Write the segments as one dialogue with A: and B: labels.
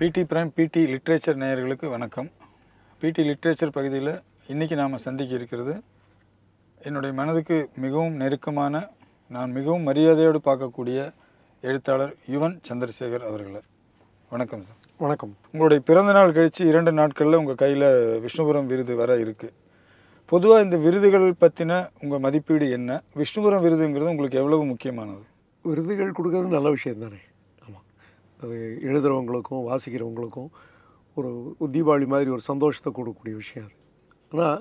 A: பிடி பிரைம் பிடி லிட்ரேச்சர் நேயர்களுக்கு வணக்கம் பிடி லிட்ரேச்சர் பகுதியில் இன்றைக்கி நாம் சந்திக்க இருக்கிறது என்னுடைய மனதுக்கு மிகவும் நெருக்கமான நான் மிகவும் மரியாதையோடு பார்க்கக்கூடிய எழுத்தாளர் யுவன் சந்திரசேகர் அவர்களை வணக்கம் சார்
B: வணக்கம்
A: உங்களுடைய பிறந்த நாள் கழித்து இரண்டு நாட்களில் உங்கள் கையில் விஷ்ணுபுரம் விருது வர இருக்குது பொதுவாக இந்த விருதுகள் பற்றின உங்கள் மதிப்பீடு என்ன விஷ்ணுபுரம் விருதுங்கிறது உங்களுக்கு எவ்வளவு முக்கியமானது
B: விருதுகள் கொடுக்கறது நல்ல விஷயம் தானே ஆமாம் அது எழுதுகிறவங்களுக்கும் வாசிக்கிறவங்களுக்கும் ஒரு ஒரு தீபாவளி மாதிரி ஒரு சந்தோஷத்தை கொடுக்கக்கூடிய விஷயம் அது ஆனால்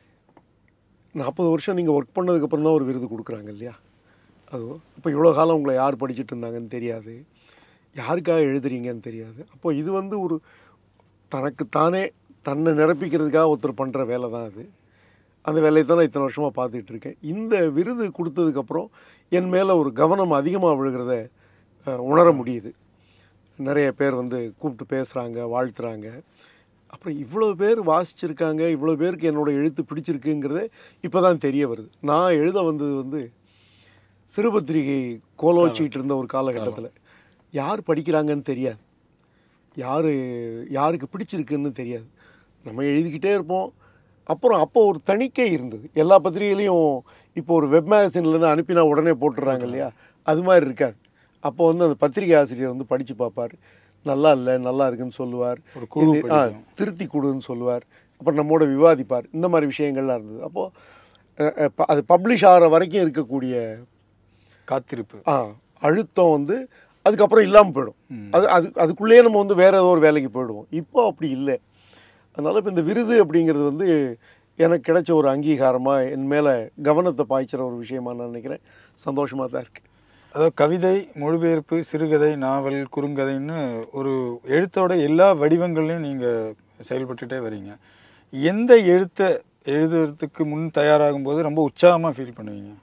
B: நாற்பது வருஷம் நீங்கள் ஒர்க் பண்ணதுக்கப்புறம் தான் ஒரு விருது கொடுக்குறாங்க இல்லையா அது இப்போ இவ்வளோ காலம் உங்களை யார் படிச்சுட்டு இருந்தாங்கன்னு தெரியாது யாருக்காக எழுதுறீங்கன்னு தெரியாது அப்போ இது வந்து ஒரு தனக்கு தானே தன்னை நிரப்பிக்கிறதுக்காக ஒருத்தர் பண்ணுற வேலை தான் அது அந்த வேலையை தான் நான் இத்தனை வருஷமாக பார்த்துட்டு இருக்கேன் இந்த விருது கொடுத்ததுக்கப்புறம் என் மேலே ஒரு கவனம் அதிகமாக விழுகிறத அஹ், உணர முடியுது நிறைய பேர் வந்து கூப்பிட்டு பேசுகிறாங்க வாழ்த்துறாங்க அப்புறம் இவ்வளோ பேர் வாசிச்சிருக்காங்க இவ்வளோ பேருக்கு என்னோட எழுத்து பிடிச்சிருக்குங்கிறதே இப்போ தான் தெரிய வருது நான் எழுத வந்தது வந்து சிறுபத்திரிகை கோலோச்சிட்டு இருந்த ஒரு காலகட்டத்தில் யார் படிக்கிறாங்கன்னு தெரியாது யார் யாருக்கு பிடிச்சிருக்குன்னு தெரியாது நம்ம எழுதிக்கிட்டே இருப்போம் அப்புறம் அப்போ ஒரு தணிக்கை இருந்தது எல்லா பத்திரிகையிலையும் இப்போ ஒரு வெப் மேகசின்லேருந்து அனுப்பினா உடனே போட்டுடுறாங்க இல்லையா அது மாதிரி இருக்காது அப்போ வந்து அந்த பத்திரிகை ஆசிரியர் வந்து படித்து பார்ப்பார் நல்லா இல்லை நல்லா இருக்குன்னு சொல்லுவார்
A: ஒரு குழு
B: இது- ஆ,
A: படிக்கும்.
B: திருத்தி கொடுன்னு சொல்லுவார் அப்புறம் நம்மோட விவாதிப்பார் இந்த மாதிரி விஷயங்கள்லாம் இருந்தது அப்போது அது பப்ளிஷ் ஆகிற வரைக்கும் இருக்கக்கூடிய
A: காத்திருப்பு
B: ஆ அழுத்தம் வந்து அதுக்கப்புறம் இல்லாமல் போயிடும்
A: ம்.
B: அது அது அதுக்குள்ளேயே நம்ம வந்து வேற ஏதோ ஒரு வேலைக்கு போயிடுவோம் இப்போ அப்படி இல்லை அதனால் இப்போ இந்த விருது அப்படிங்கிறது வந்து எனக்கு கிடைச்ச ஒரு அங்கீகாரமாக என் மேலே கவனத்தை பாய்ச்சுற ஒரு விஷயமா நான் நினைக்கிறேன் சந்தோஷமாக தான் இருக்குது
A: அதாவது கவிதை மொழிபெயர்ப்பு சிறுகதை நாவல் குறுங்கதைன்னு ஒரு எழுத்தோட எல்லா வடிவங்கள்லையும் நீங்கள் செயல்பட்டுட்டே வரீங்க எந்த எழுத்தை எழுதுறதுக்கு முன் தயாராகும் போது ரொம்ப உற்சாகமாக ஃபீல் பண்ணுவீங்க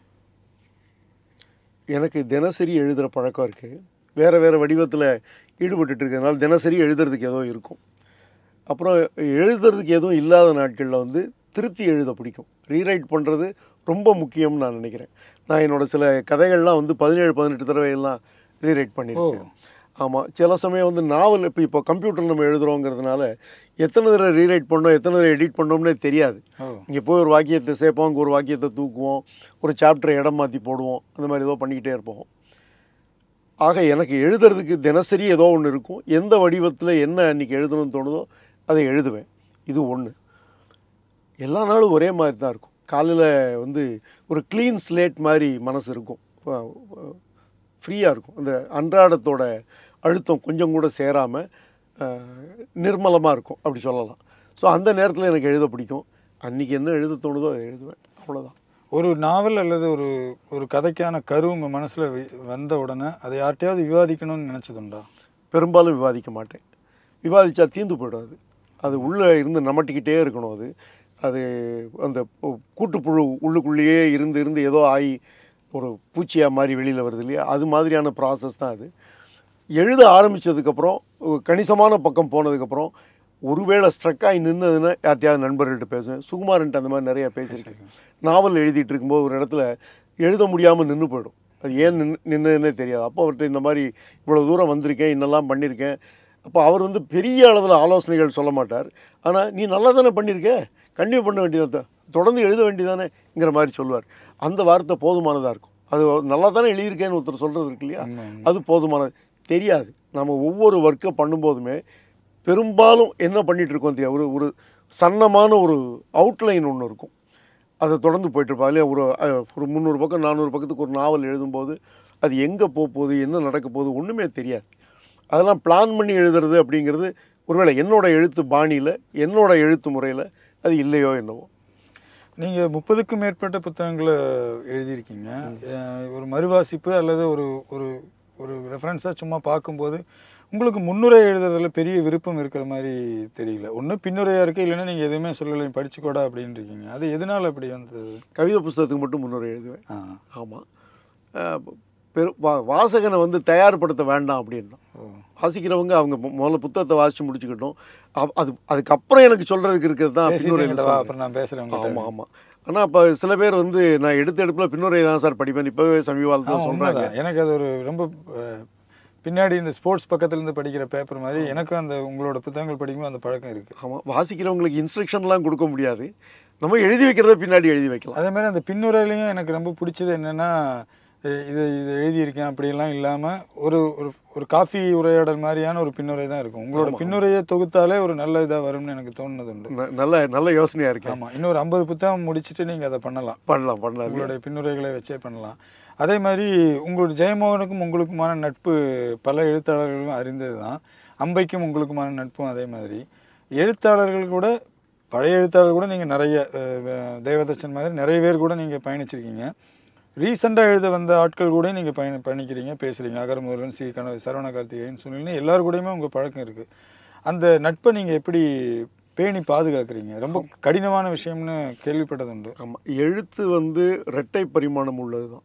B: எனக்கு தினசரி எழுதுகிற பழக்கம் இருக்குது வேறு வேறு வடிவத்தில் ஈடுபட்டுட்டு இருக்கிறதுனால தினசரி எழுதுறதுக்கு ஏதோ இருக்கும் அப்புறம் எழுதுறதுக்கு எதுவும் இல்லாத நாட்களில் வந்து திருத்தி எழுத பிடிக்கும் ரீரைட் பண்ணுறது ரொம்ப முக்கியம்னு நான் நினைக்கிறேன் நான் என்னோட சில கதைகள்லாம் வந்து பதினேழு பதினெட்டு தடவை எல்லாம் ரீரைட் பண்ணியிருக்கேன் ஆமாம் சில சமயம் வந்து நாவல் இப்போ இப்போ கம்ப்யூட்டரில் நம்ம எழுதுகிறோங்கிறதுனால எத்தனை தடவை ரீரைட் பண்ணோம் எத்தனை தடவை எடிட் பண்ணோம்னே தெரியாது
A: ஓ
B: இங்கே போய் ஒரு வாக்கியத்தை சேர்ப்போம் அங்கே ஒரு வாக்கியத்தை தூக்குவோம் ஒரு சாப்டரை இடம் மாற்றி போடுவோம் அந்த மாதிரி ஏதோ பண்ணிக்கிட்டே இருப்போம் ஆக எனக்கு எழுதுறதுக்கு தினசரி ஏதோ ஒன்று இருக்கும் எந்த வடிவத்தில் என்ன அன்றைக்கி எழுதணும்னு தோணுதோ அதை எழுதுவேன் இது ஒன்று எல்லா நாளும் ஒரே மாதிரி தான் இருக்கும் காலையில் வந்து ஒரு க்ளீன் ஸ்லேட் மாதிரி மனசு இருக்கும் ஃப்ரீயாக இருக்கும் அந்த அன்றாடத்தோட அழுத்தம் கொஞ்சம் கூட சேராமல் நிர்மலமாக இருக்கும் அப்படி சொல்லலாம் ஸோ அந்த நேரத்தில் எனக்கு எழுத பிடிக்கும் அன்றைக்கி என்ன எழுத தோணுதோ அதை எழுதுவேன் அவ்வளோதான்
A: ஒரு நாவல் அல்லது ஒரு ஒரு கதைக்கான கரு உங்கள் மனசில் வந்த உடனே அதை யார்கிட்டயாவது விவாதிக்கணும்னு நினச்சதுண்டா
B: பெரும்பாலும் விவாதிக்க மாட்டேன் விவாதித்தா தீந்து போயிடும் அது அது உள்ளே இருந்து நமட்டிக்கிட்டே இருக்கணும் அது அது அந்த பு- கூட்டுப்புழு உள்ளுக்குள்ளேயே இருந்து இருந்து ஏதோ ஆகி ஒரு பூச்சியாக மாதிரி வெளியில் வருது இல்லையா அது மாதிரியான ப்ராசஸ் தான் அது எழுத ஆரம்பித்ததுக்கப்புறம் கணிசமான பக்கம் போனதுக்கப்புறம் ஒருவேளை ஸ்ட்ரக் ஆகி நின்னதுன்னா யார்ட்டையாவது நண்பர்கள்ட்ட பேசுவேன் சுகுமாரன்ட்டு அந்த மாதிரி நிறைய பேசியிருக்கேன் நாவல் எழுதிட்டு இருக்கும்போது ஒரு இடத்துல எழுத முடியாமல் நின்று போயிடும் அது ஏன் நின்று நின்றுன்னே தெரியாது அப்போ அவர்கிட்ட இந்த மாதிரி இவ்வளோ தூரம் வந்திருக்கேன் இன்னெல்லாம் பண்ணியிருக்கேன் அப்போ அவர் வந்து பெரிய அளவில் ஆலோசனைகள் சொல்ல மாட்டார் ஆனால் நீ நல்லா தானே பண்ணியிருக்க கண்டிப்பாக பண்ண வேண்டியதை தொடர்ந்து எழுத வேண்டியதானேங்கிற மாதிரி சொல்லுவார் அந்த வார்த்தை போதுமானதாக இருக்கும் அது நல்லா தானே எழுதியிருக்கேன்னு ஒருத்தர் சொல்கிறது இருக்கு இல்லையா
A: உண்மை, உண்மை.
B: அது போதுமானது தெரியாது நம்ம ஒவ்வொரு ஒர்க்கை பண்ணும்போதுமே பெரும்பாலும் என்ன பண்ணிட்டு இருக்கோம் தெரியாது ஒரு ஒரு சன்னமான ஒரு அவுட்லைன் ஒன்று இருக்கும் அதை தொடர்ந்து போயிட்டுருப்பா இல்லையா ஒரு அஹ், ஒரு முந்நூறு பக்கம் நானூறு பக்கத்துக்கு ஒரு நாவல் எழுதும்போது அது எங்கே போக போகுது என்ன நடக்க போகுது ஒன்றுமே தெரியாது அதெல்லாம் பிளான் பண்ணி எழுதுறது அப்படிங்கிறது ஒருவேளை என்னோட எழுத்து பாணியில் என்னோட எழுத்து முறையில் அது இல்லையோ என்னவோ
A: நீங்கள் முப்பதுக்கும் மேற்பட்ட புத்தகங்களை எழுதியிருக்கீங்க அஹ் ஒரு மறுவாசிப்பு அல்லது ஒரு ஒரு ஒரு ரெஃபரன்ஸாக சும்மா பார்க்கும்போது உங்களுக்கு முன்னுரை எழுதுறதுல பெரிய விருப்பம் இருக்கிற மாதிரி தெரியல ஒன்று பின்னுரையாக இருக்குது இல்லைன்னா நீங்கள் எதுவுமே சொல்லலை படிச்சுக்கோடா அப்படின்னு இருக்கீங்க அது எதனால் அப்படி வந்தது
B: கவிதை புஸ்தகத்துக்கு மட்டும் முன்னுரை எழுதுவேன்
A: ஆ
B: ஆமாம் பெரு வா வாசகனை வந்து தயார்படுத்த வேண்டாம் அப்படின்னு தான்
A: ஓ
B: வாசிக்கிறவங்க அவங்க மு- முதல்ல புத்தகத்தை வாசித்து முடிச்சுக்கிட்டோம் அப்- அது அதுக்கப்புறம் எனக்கு சொல்கிறதுக்கு இருக்கிறது தான் பின்னுரையில்
A: பேசிட்டீங்களா? அப்புறம் நான் பேசுகிறேன்
B: ஆமாம் ஆமாம் ஆனால் இப்போ சில பேர் வந்து நான் எடுத்த எடுப்பில் பின்னுரை தான் சார் படிப்பேன் இப்போவே சமீப காலத்தில் சொல்கிறாங்க
A: உண்மைதான் எனக்கு அது ஒரு ரொம்ப அஹ், பின்னாடி இந்த ஸ்போர்ட்ஸ் பக்கத்துல இருந்து படிக்கிற பேப்பர் மாதிரி எனக்கும் அந்த உங்களோட புத்தகங்கள் படிக்கும்போது அந்த பழக்கம் இருக்கு
B: ஆமாம் வாசிக்கிறவங்களுக்கு இன்ஸ்ட்ரக்ஷன்லாம் கொடுக்க முடியாது நம்ம எழுதி வைக்கிறத பின்னாடி எழுதி வைக்கலாம்
A: அதே மாதிரி அந்த பின்னுரையிலையும் எனக்கு ரொம்ப பிடிச்சது என்னன்னா இ- இது இது எழுதியிருக்கேன் அப்படியெல்லாம் இல்லாம ஒரு ஒரு ஒரு காஃபி உரையாடல் மாதிரியான ஒரு பின்னுரை தான் இருக்கும் உங்களோட பின்னுரையை தொகுத்தாலே ஒரு நல்ல இதா வரும்னு எனக்கு தோணுனது உண்டு
B: ந- நல்ல நல்ல யோசனையாக இருக்கு
A: ஆமா இன்னொரு ஐம்பது புத்தகம் முடிச்சுட்டு நீங்க அதை பண்ணலாம்
B: பண்ணலாம் பண்ணலாம்
A: உங்களுடைய பின்னுரைகளை வச்சே பண்ணலாம் அதே மாதிரி உங்களுடைய ஜெயமோகனுக்கும் உங்களுக்குமான நட்பு பல எழுத்தாளர்களும் அறிந்தது தான் அம்பைக்கும் உங்களுக்குமான நட்பும் அதே மாதிரி எழுத்தாளர்கள் கூட பழைய எழுத்தாளர்கள் கூட நீங்கள் நிறைய அஹ், அஹ், தேவதச்சன் மாதிரி நிறைய பேர் கூட நீங்கள் பயணிச்சிருக்கீங்க ரீசெண்டாக எழுத வந்த ஆட்கள் கூட நீங்கள் பயணி பயணிக்கிறீங்க பேசுகிறீங்க அகரமுருகன் சி கண சரவண கார்த்திகேயன் சுனில்னு எல்லாரு கூடயுமே உங்கள் பழக்கம் இருக்குது அந்த நட்பை நீங்கள் எப்படி பேணி பாதுகாக்கிறீங்க ரொம்ப கடினமான விஷயம்னு கேள்விப்பட்டது உண்டு
B: ஆமாம் எழுத்து வந்து இரட்டை பரிமாணம் உள்ளது தான்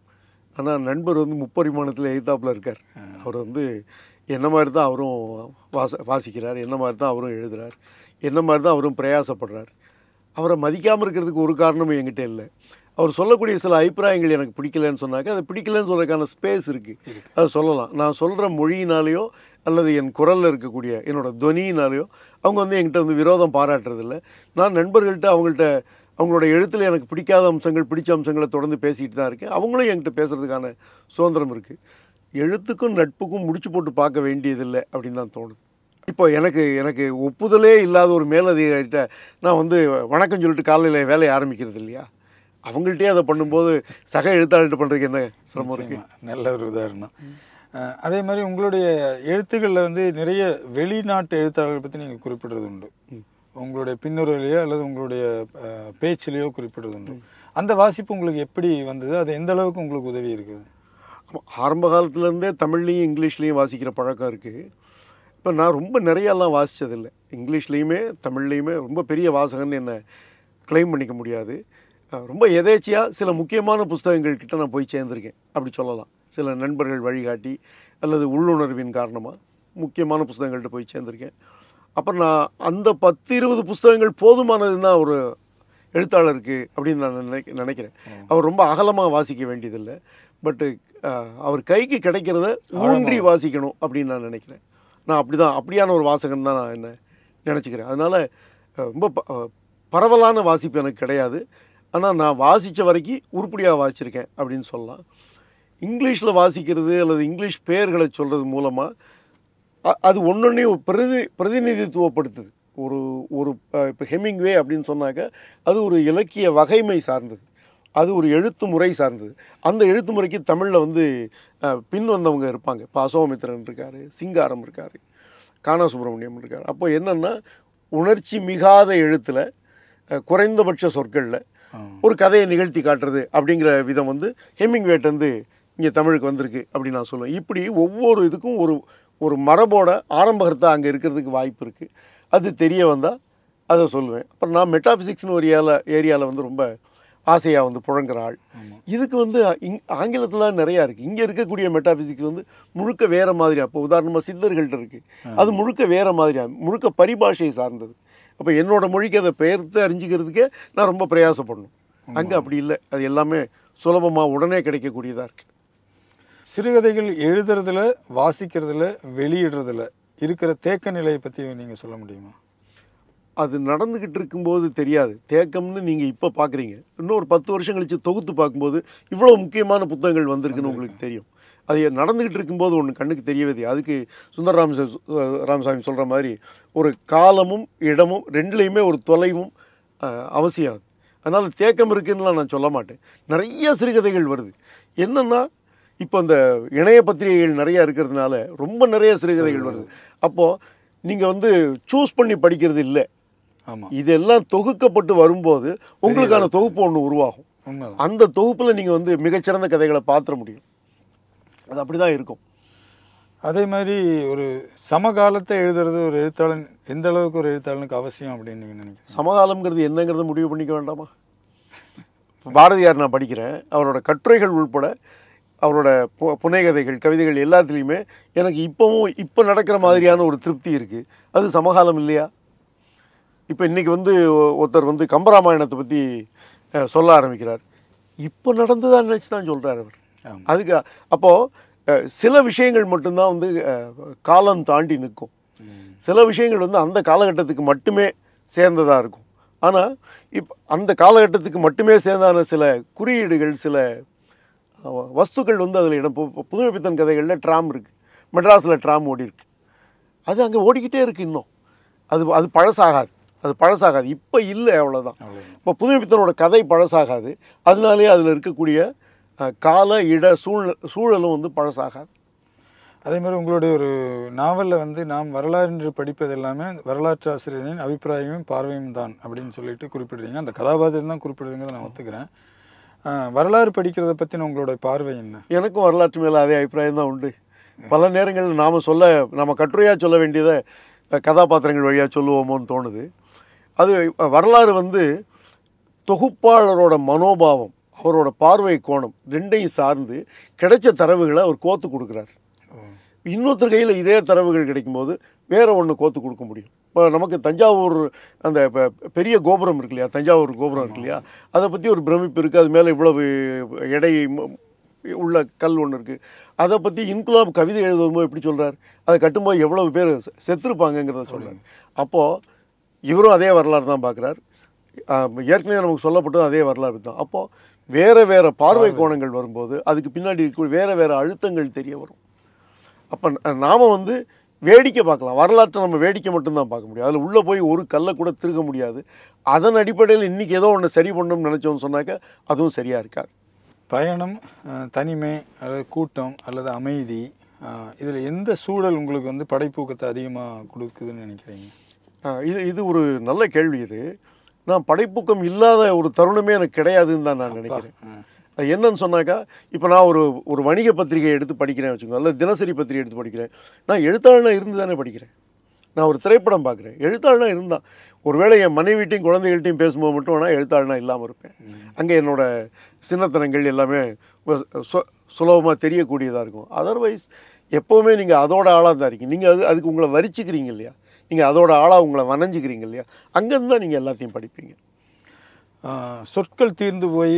B: ஆனால் நண்பர் வந்து முப்பரிமாணத்தில் எய்தாப்பில் இருக்கார் அவர் வந்து என்ன மாதிரி தான் அவரும் வாச வாசிக்கிறார் என்ன மாதிரி தான் அவரும் எழுதுறார் என்ன மாதிரி தான் அவரும் பிரயாசப்படுறார் அவரை மதிக்காமல் இருக்கிறதுக்கு ஒரு காரணமும் என்கிட்ட இல்லை அவர் சொல்லக்கூடிய சில அபிப்பிராயங்கள் எனக்கு பிடிக்கலன்னு சொன்னாக்க அது பிடிக்கலன்னு சொல்றதுக்கான ஸ்பேஸ் இருக்குது அதை சொல்லலாம் நான் சொல்கிற மொழியினாலேயோ அல்லது என் குரலில் இருக்கக்கூடிய என்னோட துவனியினாலேயோ அவங்க வந்து என்கிட்ட வந்து விரோதம் பாராட்டுறதில்ல நான் நண்பர்கள்ட்ட அவங்கள்ட்ட அவங்களோட எழுத்தில் எனக்கு பிடிக்காத அம்சங்கள் பிடிச்ச அம்சங்களை தொடர்ந்து பேசிக்கிட்டு தான் இருக்கேன் அவங்களும் என்கிட்ட பேசுகிறதுக்கான சுதந்திரம் இருக்குது எழுத்துக்கும் நட்புக்கும் முடிச்சு போட்டு பார்க்க வேண்டியதில்லை அப்படின்னு தான் தோணுது இப்போ எனக்கு எனக்கு ஒப்புதலே இல்லாத ஒரு மேலதிகாரிகிட்ட நான் வந்து வணக்கம் சொல்லிட்டு காலையில் வேலையை ஆரம்பிக்கிறது இல்லையா அவங்கள்ட்டே அதை பண்ணும்போது சக எழுத்தாளர்கிட்ட பண்ணுறதுக்கு என்ன சிரமம் இருக்குது
A: நிச்சயமா. நல்ல ஒரு உதாரணம் அஹ், அதே மாதிரி உங்களுடைய எழுத்துக்களில் வந்து நிறைய வெளிநாட்டு எழுத்தாளர்கள் பற்றி நீங்கள் குறிப்பிடுறது உண்டு உங்களுடைய பின்னுரையிலையோ அல்லது உங்களுடைய அஹ், பேச்சிலேயோ குறிப்பிடுறது உண்டு அந்த வாசிப்பு உங்களுக்கு எப்படி வந்தது அது எந்த அளவுக்கு உங்களுக்கு உதவி இருக்குது
B: ஆமா, ஆரம்ப காலத்துலேருந்தே தமிழ்லேயும் இங்கிலீஷ்லேயும் வாசிக்கிற பழக்கம் இருக்குது இப்போ நான் ரொம்ப நிறையெல்லாம் வாசித்ததில்லை இங்கிலீஷ்லேயுமே தமிழ்லேயுமே ரொம்ப பெரிய வாசகன்னு என்னை க்ளைம் பண்ணிக்க முடியாது அஹ் ரொம்ப எதேச்சியாக சில முக்கியமான புஸ்தகங்கள் கிட்ட நான் போய் சேர்ந்திருக்கேன் அப்படி சொல்லலாம் சில நண்பர்கள் வழிகாட்டி அல்லது உள்ளுணர்வின் காரணமாக முக்கியமான புஸ்தகங்கள்கிட்ட போய் சேர்ந்திருக்கேன் அப்புறம் நான் அந்த பத்து இருபது புஸ்தகங்கள் போதுமானதுன்னு தான் ஒரு எழுத்தாளருக்கு அப்படின்னு நான் நினைக்க நினைக்கிறேன் அவர் ரொம்ப அகலமாக வாசிக்க வேண்டியதில்லை பட்டு அவர் கைக்கு கிடைக்கிறத ஊன்றி வாசிக்கணும் அப்படின்னு நான் நினைக்கிறேன் நான் அப்படி தான் அப்படியான ஒரு வாசகன் தான் நான் என்ன நினச்சிக்கிறேன் அதனால் ரொம்ப ப- அஹ், பரவலான வாசிப்பு எனக்கு கிடையாது ஆனால் நான் வாசித்த வரைக்கும் உருப்படியாக வாசிச்சிருக்கேன் அப்படின்னு சொல்லலாம் இங்கிலீஷில் வாசிக்கிறது அல்லது இங்கிலீஷ் பெயர்களை சொல்கிறது மூலமாக அ- அது ஒன்றொன்னையும் பிரதி பிரதிநிதித்துவப்படுத்துது ஒரு ஒரு இப்போ ஹெமிங்வே அப்படின்னு சொன்னாக்க அது ஒரு இலக்கிய வகைமை சார்ந்தது அது ஒரு எழுத்து முறை சார்ந்தது அந்த எழுத்து முறைக்கு தமிழில் வந்து அஹ், பின் வந்தவங்க இருப்பாங்க இப்போ அசோமித்திரன் இருக்கார் சிங்காரம் இருக்கார் கானா சுப்பிரமணியம் இருக்கார் அப்போ என்னென்னா உணர்ச்சி மிகாத எழுத்தில் குறைந்தபட்ச சொற்களில் ஒரு கதையை நிகழ்த்தி காட்டுறது அப்படிங்கிற விதம் வந்து ஹெமிங்வேட்டேருந்து இங்கே தமிழுக்கு வந்திருக்கு அப்படின்னு நான் சொல்லுவேன் இப்படி ஒவ்வொரு இதுக்கும் ஒரு ஒரு மரபோட ஆரம்பகர்த்தா அங்கே இருக்கிறதுக்கு வாய்ப்பு இருக்குது அது தெரிய வந்தால் அதை சொல்லுவேன் அப்புறம் நான் மெட்டாபிசிக்ஸ்னு ஒரு ஏரியாவில் ஏரியாவில் வந்து ரொம்ப ஆசையாக வந்து புழங்குற ஆள் இதுக்கு வந்து இங் ஆங்கிலத்தில் நிறையா இருக்குது இங்கே இருக்கக்கூடிய மெட்டாபிசிக்ஸ் வந்து முழுக்க வேறு மாதிரியா இப்போ உதாரணமாக சித்தர்கள்ட்ட இருக்குது அது முழுக்க வேறு மாதிரியா முழுக்க பரிபாஷையை சார்ந்தது அப்போ என்னோட மொழிக்கு அதை பெயர்த்து அறிஞ்சிக்கிறதுக்கே நான் ரொம்ப பிரயாசப்படணும் அங்கே அப்படி இல்லை அது எல்லாமே சுலபமாக உடனே கிடைக்கக்கூடியதாக இருக்குது
A: சிறுகதைகள் எழுதுறதுல வாசிக்கிறதுல வெளியிடுறதுல இருக்கிற தேக்க நிலையை பற்றி நீங்கள் சொல்ல முடியுமா
B: அது நடந்துக்கிட்டு இருக்கும்போது தெரியாது தேக்கம்னு நீங்கள் இப்போ பார்க்குறீங்க இன்னும் ஒரு பத்து வருஷம் கழித்து தொகுத்து பார்க்கும்போது இவ்வளோ முக்கியமான புத்தகங்கள் வந்திருக்குன்னு உங்களுக்கு தெரியும் அது நடந்துக்கிட்டு இருக்கும்போது ஒன்று கண்ணுக்கு தெரியவே தெரியாது அதுக்கு சுந்தர ராம ராமசாமி சொல்கிற மாதிரி ஒரு காலமும் இடமும் ரெண்டுலேயுமே ஒரு தொலைவும் அஹ், அவசியம் அது அதனால் தேக்கம் இருக்குன்னுலாம் நான் சொல்ல மாட்டேன் நிறைய சிறுகதைகள் வருது என்னென்னா இப்போ அந்த இணைய பத்திரிகைகள் நிறைய இருக்கிறதுனால ரொம்ப நிறைய சிறுகதைகள் வருது அப்போது நீங்கள் வந்து சூஸ் பண்ணி படிக்கிறது இல்லை
A: ஆமாம்
B: இதெல்லாம் தொகுக்கப்பட்டு வரும்போது உங்களுக்கான தொகுப்பு ஒன்று உருவாகும்
A: உண்மைதான்
B: அந்த தொகுப்பில் நீங்கள் வந்து மிகச்சிறந்த கதைகளை பாத்திர முடியும் அது அப்படி தான் இருக்கும்
A: அதே மாதிரி ஒரு சமகாலத்தை எழுதுறது ஒரு எழுத்தாளன் எந்த அளவுக்கு ஒரு எழுத்தாளனுக்கு அவசியம் அப்படின்னு நீங்கள் நினைக்கிறீங்க
B: சமகாலம்ங்கிறது என்னங்கிறத முடிவு பண்ணிக்க வேண்டாமா இப்ப பாரதியார் நான் படிக்கிறேன் அவரோட கட்டுரைகள் உள்பட அவரோட பு- புனைகதைகள் கவிதைகள் எல்லாத்துலேயுமே எனக்கு இப்போவும் இப்போ நடக்கிற மாதிரியான ஒரு திருப்தி இருக்குது அது சமகாலம் இல்லையா இப்போ இன்றைக்கி வந்து ஒ- ஒருத்தர் வந்து கம்பராமாயணத்தை பற்றி சொல்ல ஆரம்பிக்கிறார் இப்போ நடந்ததா நினச்சி தான் சொல்கிறார் அவர்
A: ஆமாம்
B: அதுக்கு அப்போது அஹ், சில விஷயங்கள் மட்டும்தான் வந்து அஹ், காலம் தாண்டி நிற்கும் சில விஷயங்கள் வந்து அந்த காலகட்டத்துக்கு மட்டுமே சேர்ந்ததாக இருக்கும் ஆனால் இப் அந்த காலகட்டத்துக்கு மட்டுமே சேர்ந்தான சில குறியீடுகள் சில அஹ், வஸ்துக்கள் வந்து அதில் இடம் பு- புதுமைப்பித்தன் கதைகளில் ட்ராம் இருக்குது மெட்ராஸில் ட்ராம் ஓடி இருக்கு அது அங்கே ஓடிக்கிட்டே இருக்குது இன்னும் அது அது பழசாகாது அது பழசாகாது இப்போ இல்லை அவ்வளோதான்
A: அவ்வளவுதான்.
B: இப்போ புதுமைப்பித்தனோட கதை பழசாகாது அதனாலேயே அதில் இருக்கக்கூடிய அஹ், கால இட சூழல் சூழலும் வந்து பழசாகாது
A: அதே மாதிரி உங்களுடைய ஒரு நாவலில் வந்து நாம் வரலாறு என்று படிப்பது எல்லாமே வரலாற்று ஆசிரியரின் அபிப்பிராயமும் பார்வையும் தான் அப்படின்னு சொல்லிட்டு குறிப்பிடுறீங்க அந்த கதாபாத்திரம் தான் குறிப்பிடுறீங்கிறத நான் ஒத்துக்கிறேன் ஆஹ், வரலாறு படிக்கிறத பற்றின உங்களோட பார்வை என்ன
B: எனக்கும் வரலாற்று மேலே அதே அபிப்பிராயம் தான் உண்டு பல நேரங்களில் நாம் சொல்ல நம்ம கட்டுரையாக சொல்ல வேண்டியதை அஹ், கதாபாத்திரங்கள் வழியாக சொல்லுவோமோன்னு தோணுது அது அஹ், வரலாறு வந்து தொகுப்பாளரோட மனோபாவம் அவரோட பார்வை கோணம் ரெண்டையும் சார்ந்து கிடைச்ச தரவுகளை அவர் கோத்து கொடுக்குறார் இன்னொருத்தர் கையில் இதே தரவுகள் கிடைக்கும்போது வேற ஒன்று கோத்து கொடுக்க முடியும் இப்போ நமக்கு தஞ்சாவூர் அந்த இப்போ பெரிய கோபுரம் இருக்கு இல்லையா தஞ்சாவூர் கோபுரம் இருக்கு இல்லையா அதை பற்றி ஒரு பிரமிப்பு இருக்குது அது மேலே இவ்வளவு எடை ம- உள்ள கல் ஒன்று இருக்குது அதை பற்றி இன்குலாப் கவிதை எழுதும்போது எப்படி சொல்கிறார் அதை கட்டும்போது எவ்வளவு பேர் செ- செத்துருப்பாங்கங்கிறத சொல்றார் அப்போது இவரும் அதே வரலாறு தான் பார்க்குறார் ஏற்கனவே நமக்கு சொல்லப்பட்டது அதே வரலாறு தான் அப்போது வேறு வேறு பார்வை கோணங்கள் வரும்போது அதுக்கு பின்னாடி இருக்க வேறு வேறு அழுத்தங்கள் தெரிய வரும் அப்போ நாம் வந்து வேடிக்கை பார்க்கலாம் வரலாற்றை நம்ம வேடிக்கை மட்டும்தான் பார்க்க முடியும் அதில் உள்ளே போய் ஒரு கல்லை கூட திருக முடியாது அதன் அடிப்படையில் இன்றைக்கி ஏதோ ஒன்று சரி பண்ணணும்னு நினச்சோம்னு சொன்னாக்க அதுவும் சரியாக இருக்காது
A: பயணம் ஆஹ், தனிமை அல்லது கூட்டம் அல்லது அமைதி இதில் எந்த சூழல் உங்களுக்கு வந்து படைப்பூக்கத்தை அதிகமாக கொடுக்குதுன்னு நினைக்கிறீங்க
B: ஆஹ் இது இது ஒரு நல்ல கேள்வி இது நான் படைப்பூக்கம் இல்லாத ஒரு தருணமே எனக்கு கிடையாதுன்னு தான் நான் நினைக்கிறேன்
A: ஆ.
B: அது என்னன்னு சொன்னாக்கா இப்போ நான் ஒரு ஒரு வணிக பத்திரிகை எடுத்து படிக்கிறேன் வச்சுக்கோங்க அல்லது தினசரி பத்திரிகை எடுத்து படிக்கிறேன் நான் எழுத்தாளனா இருந்து தானே படிக்கிறேன் நான் ஒரு திரைப்படம் பார்க்குறேன் எழுத்தாளனா இருந்தான் ஒருவேளை என் மனைவிட்டையும் குழந்தைகள்ட்டையும் பேசும்போது மட்டும் வேணால் எழுத்தாளனா இல்லாமல் இருப்பேன் அங்கே என்னோட சின்னத்தனங்கள் எல்லாமே சுலபமாக தெரியக்கூடியதாக இருக்கும் அதர்வைஸ் எப்போவுமே நீங்கள் அதோட ஆளாக தான் இருக்கீங்க நீங்கள் அது அதுக்கு உங்களை வரிச்சுக்கிறீங்க இல்லையா நீங்கள் அதோட ஆளாக உங்களை வனைஞ்சிக்கிறீங்க இல்லையா அங்கேருந்து தான் நீங்கள் எல்லாத்தையும் படிப்பீங்க
A: ஆஹ், சொற்கள் தீர்ந்து போய்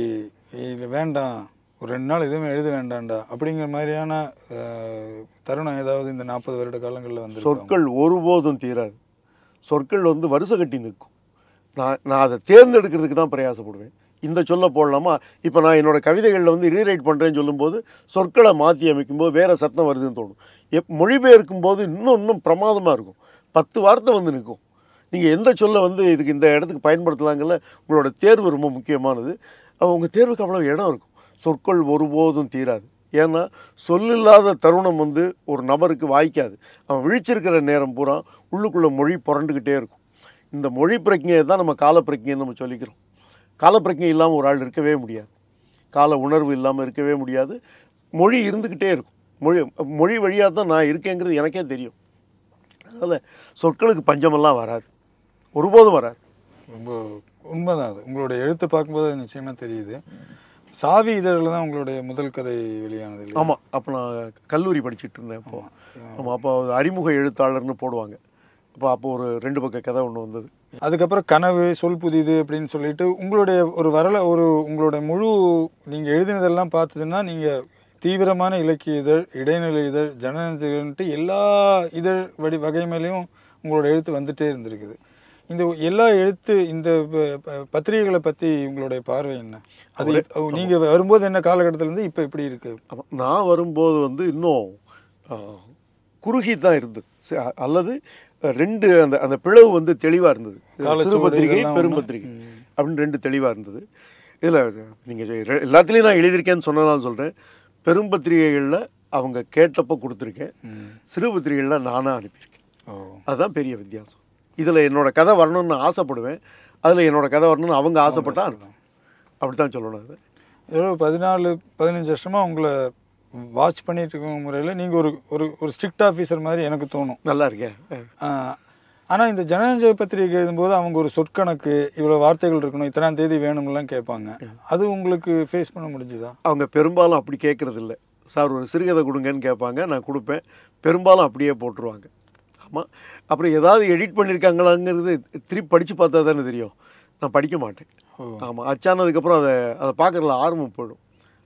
A: இது வேண்டாம் ஒரு ரெண்டு நாள் எதுவுமே எழுத வேண்டாம்டா அப்படிங்கிற மாதிரியான ஆஹ், தருணம் ஏதாவது இந்த நாற்பது வருட காலங்களில் வந்து
B: சொற்கள் ஒருபோதும் தீராது சொற்கள் வந்து வருஷ கட்டி நிற்கும் நான் நான் அதை தேர்ந்தெடுக்கிறதுக்கு தான் பிரயாசப்படுவேன் இந்த சொல்ல போடலாமா இப்போ நான் என்னோட கவிதைகளில் வந்து ரீரைட் பண்ணுறேன்னு சொல்லும்போது சொற்களை மாற்றி அமைக்கும்போது வேறு சத்தம் வருதுன்னு தோணும் எப் மொழிபெயர்க்கும் போது இன்னும் இன்னும் பிரமாதமாக இருக்கும் பத்து வார்த்தை வந்து நிற்கும் நீங்கள் எந்த சொல்ல வந்து இதுக்கு இந்த இடத்துக்கு பயன்படுத்தலாங்கல்ல உங்களோட தேர்வு ரொம்ப முக்கியமானது அப்ப உங்க தேர்வுக்கு அவ்வளோ இடம் இருக்கும் சொற்கள் ஒருபோதும் தீராது ஏன்னா சொல்லில்லாத தருணம் வந்து ஒரு நபருக்கு வாய்க்காது அவன் விழிச்சிருக்கிற நேரம் பூரா உள்ளுக்குள்ளே மொழி புரண்டுக்கிட்டே இருக்கும் இந்த மொழி பிரஜையை தான் நம்ம கால பிரஜைன்னு நம்ம சொல்லிக்கிறோம் கால பிரஜை இல்லாமல் ஒரு ஆள் இருக்கவே முடியாது கால உணர்வு இல்லாமல் இருக்கவே முடியாது மொழி இருந்துக்கிட்டே இருக்கும் மொழி மொழி வழியாக தான் நான் இருக்கேங்கிறது எனக்கே தெரியும் அதனால் சொற்களுக்கு பஞ்சமெல்லாம் வராது ஒருபோதும் வராது
A: ரொம்ப உண்மைதான் அது உங்களுடைய எழுத்து பார்க்கும்போது அது நிச்சயமா தெரியுது சாவி இதழில் தான் உங்களுடைய முதல் கதை வெளியானது இல்லையா?
B: ஆமாம் அப்போ நான் கல்லூரி படிச்சிட்டு இருந்தேன் அப்போ ஆமாம் அப்போ அறிமுக எழுத்தாளர்னு போடுவாங்க அப்போ அப்போ ஒரு ரெண்டு பக்க கதை ஒன்று வந்தது
A: அதுக்கப்புறம் கனவு சொல் புதிது அப்படின்னு சொல்லிட்டு உங்களுடைய ஒரு வரல ஒரு உங்களுடைய முழு நீங்கள் எழுதினதெல்லாம் பார்த்ததுன்னா நீங்கள் தீவிரமான இலக்கிய இதழ் இடைநிலை இதழ் ஜனநஞ்சன்ட்டு எல்லா இதழ் வடி வகை மேலேயும் உங்களோட எழுத்து வந்துட்டே இருந்திருக்குது இந்த எல்லா எழுத்து இந்த ப- ப- பத்திரிகைகளை பற்றி உங்களுடைய பார்வை என்ன அது இப்ப- நீங்க வரும்போது என்ன காலகட்டத்துல இருந்து இப்போ எப்படி இருக்கு
B: ஆமாம் நான் வரும்போது வந்து இன்னும் ஆ, குறுகி தான் இருந்தது ச- அல்லது ரெண்டு அந்த அந்த பிளவு வந்து தெளிவாக இருந்தது
A: காலச்சுவடு
B: சிறு பத்திரிகை
A: இதெல்லாம்
B: பெரும்
A: ஒண்ணா?
B: பத்திரிகை
A: ம்.
B: அப்படின்னு ரெண்டு தெளிவாக இருந்தது இதில் நீங்கள் எல்லாத்துலேயும் நான் எழுதியிருக்கேன்னு சொன்னதான் சொல்கிறேன் பெரும் பத்திரிகைகளில் அவங்க கேட்டப்போ கொடுத்துருக்கேன்
A: ம்.
B: சிறு பத்திரிகைகளில் நானாக அனுப்பியிருக்கேன்
A: ஓ
B: அதுதான் பெரிய வித்தியாசம் இதில் என்னோட கதை வரணும்னு நான் ஆசைப்படுவேன் அதில் என்னோட கதை வரணும்னு அவங்க ஆசைப்பட்டா அப்படி தான் சொல்லணும் அது
A: ஏதோ பதினாலு பதினஞ்சு வருஷமா உங்களை வாட்ச் பண்ணிட்டு இருக்க முறையில் நீங்கள் ஒரு ஒரு ஒரு ஸ்ட்ரிக்ட் ஆஃபீஸர் மாதிரி எனக்கு தோணும்
B: நல்லா இருக்கேன் ஆ.
A: ஆனால் இந்த ஜனநஞ்சய பத்திரிகை எழுதும்போது அவங்க ஒரு சொற்கணக்கு இவ்வளோ வார்த்தைகள் இருக்கணும் இத்தனாம் தேதி வேணும்லாம் கேட்பாங்க அது உங்களுக்கு ஃபேஸ் பண்ண முடிஞ்சுதா
B: அவங்க பெரும்பாலும் அப்படி கேட்குறது இல்லை சார் ஒரு சிறுகதை கொடுங்கன்னு கேட்பாங்க நான் கொடுப்பேன் பெரும்பாலும் அப்படியே போட்டுருவாங்க ஆமாம் அப்புறம் ஏதாவது எடிட் பண்ணியிருக்காங்களாங்கிறது திருப்பி படித்து பார்த்தா தானே தெரியும் நான் படிக்க மாட்டேன்
A: ஓ
B: ஆமாம் அச்சானதுக்கப்புறம் அதை அதை பார்க்குறதுல ஆர்வம் போயிடும்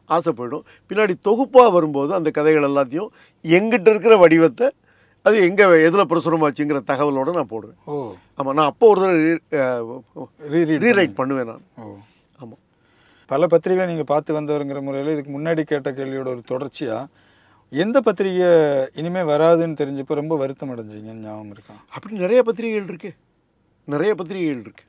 B: ஆசை போயிடும் பின்னாடி தொகுப்பாக வரும்போது அந்த கதைகள் எல்லாத்தையும் எங்கிட்ட இருக்கிற வடிவத்தை அது எங்கே எதில் பிரசுரமாச்சுங்கிற தகவலோடு நான் போடுவேன்
A: ஓ
B: ஆமாம் நான் அப்போ ஒரு தடவை
A: ரீரீட்
B: ரீரைட் பண்ணுவேன் நான்
A: ஓ
B: ஆமாம்
A: பல பத்திரிகை நீங்கள் பார்த்து வந்தவருங்கிற முறையில் இதுக்கு முன்னாடி கேட்ட கேள்வியோட ஒரு தொடர்ச்சியாக எந்த பத்திரிகை இனிமே வராதுன்னு தெரிஞ்சப்போ ரொம்ப வருத்தம் அடைஞ்சீங்கன்னு ஞாபகம் இருக்கா
B: அப்படி நிறைய பத்திரிகைகள் இருக்கு நிறைய பத்திரிகைகள் இருக்கு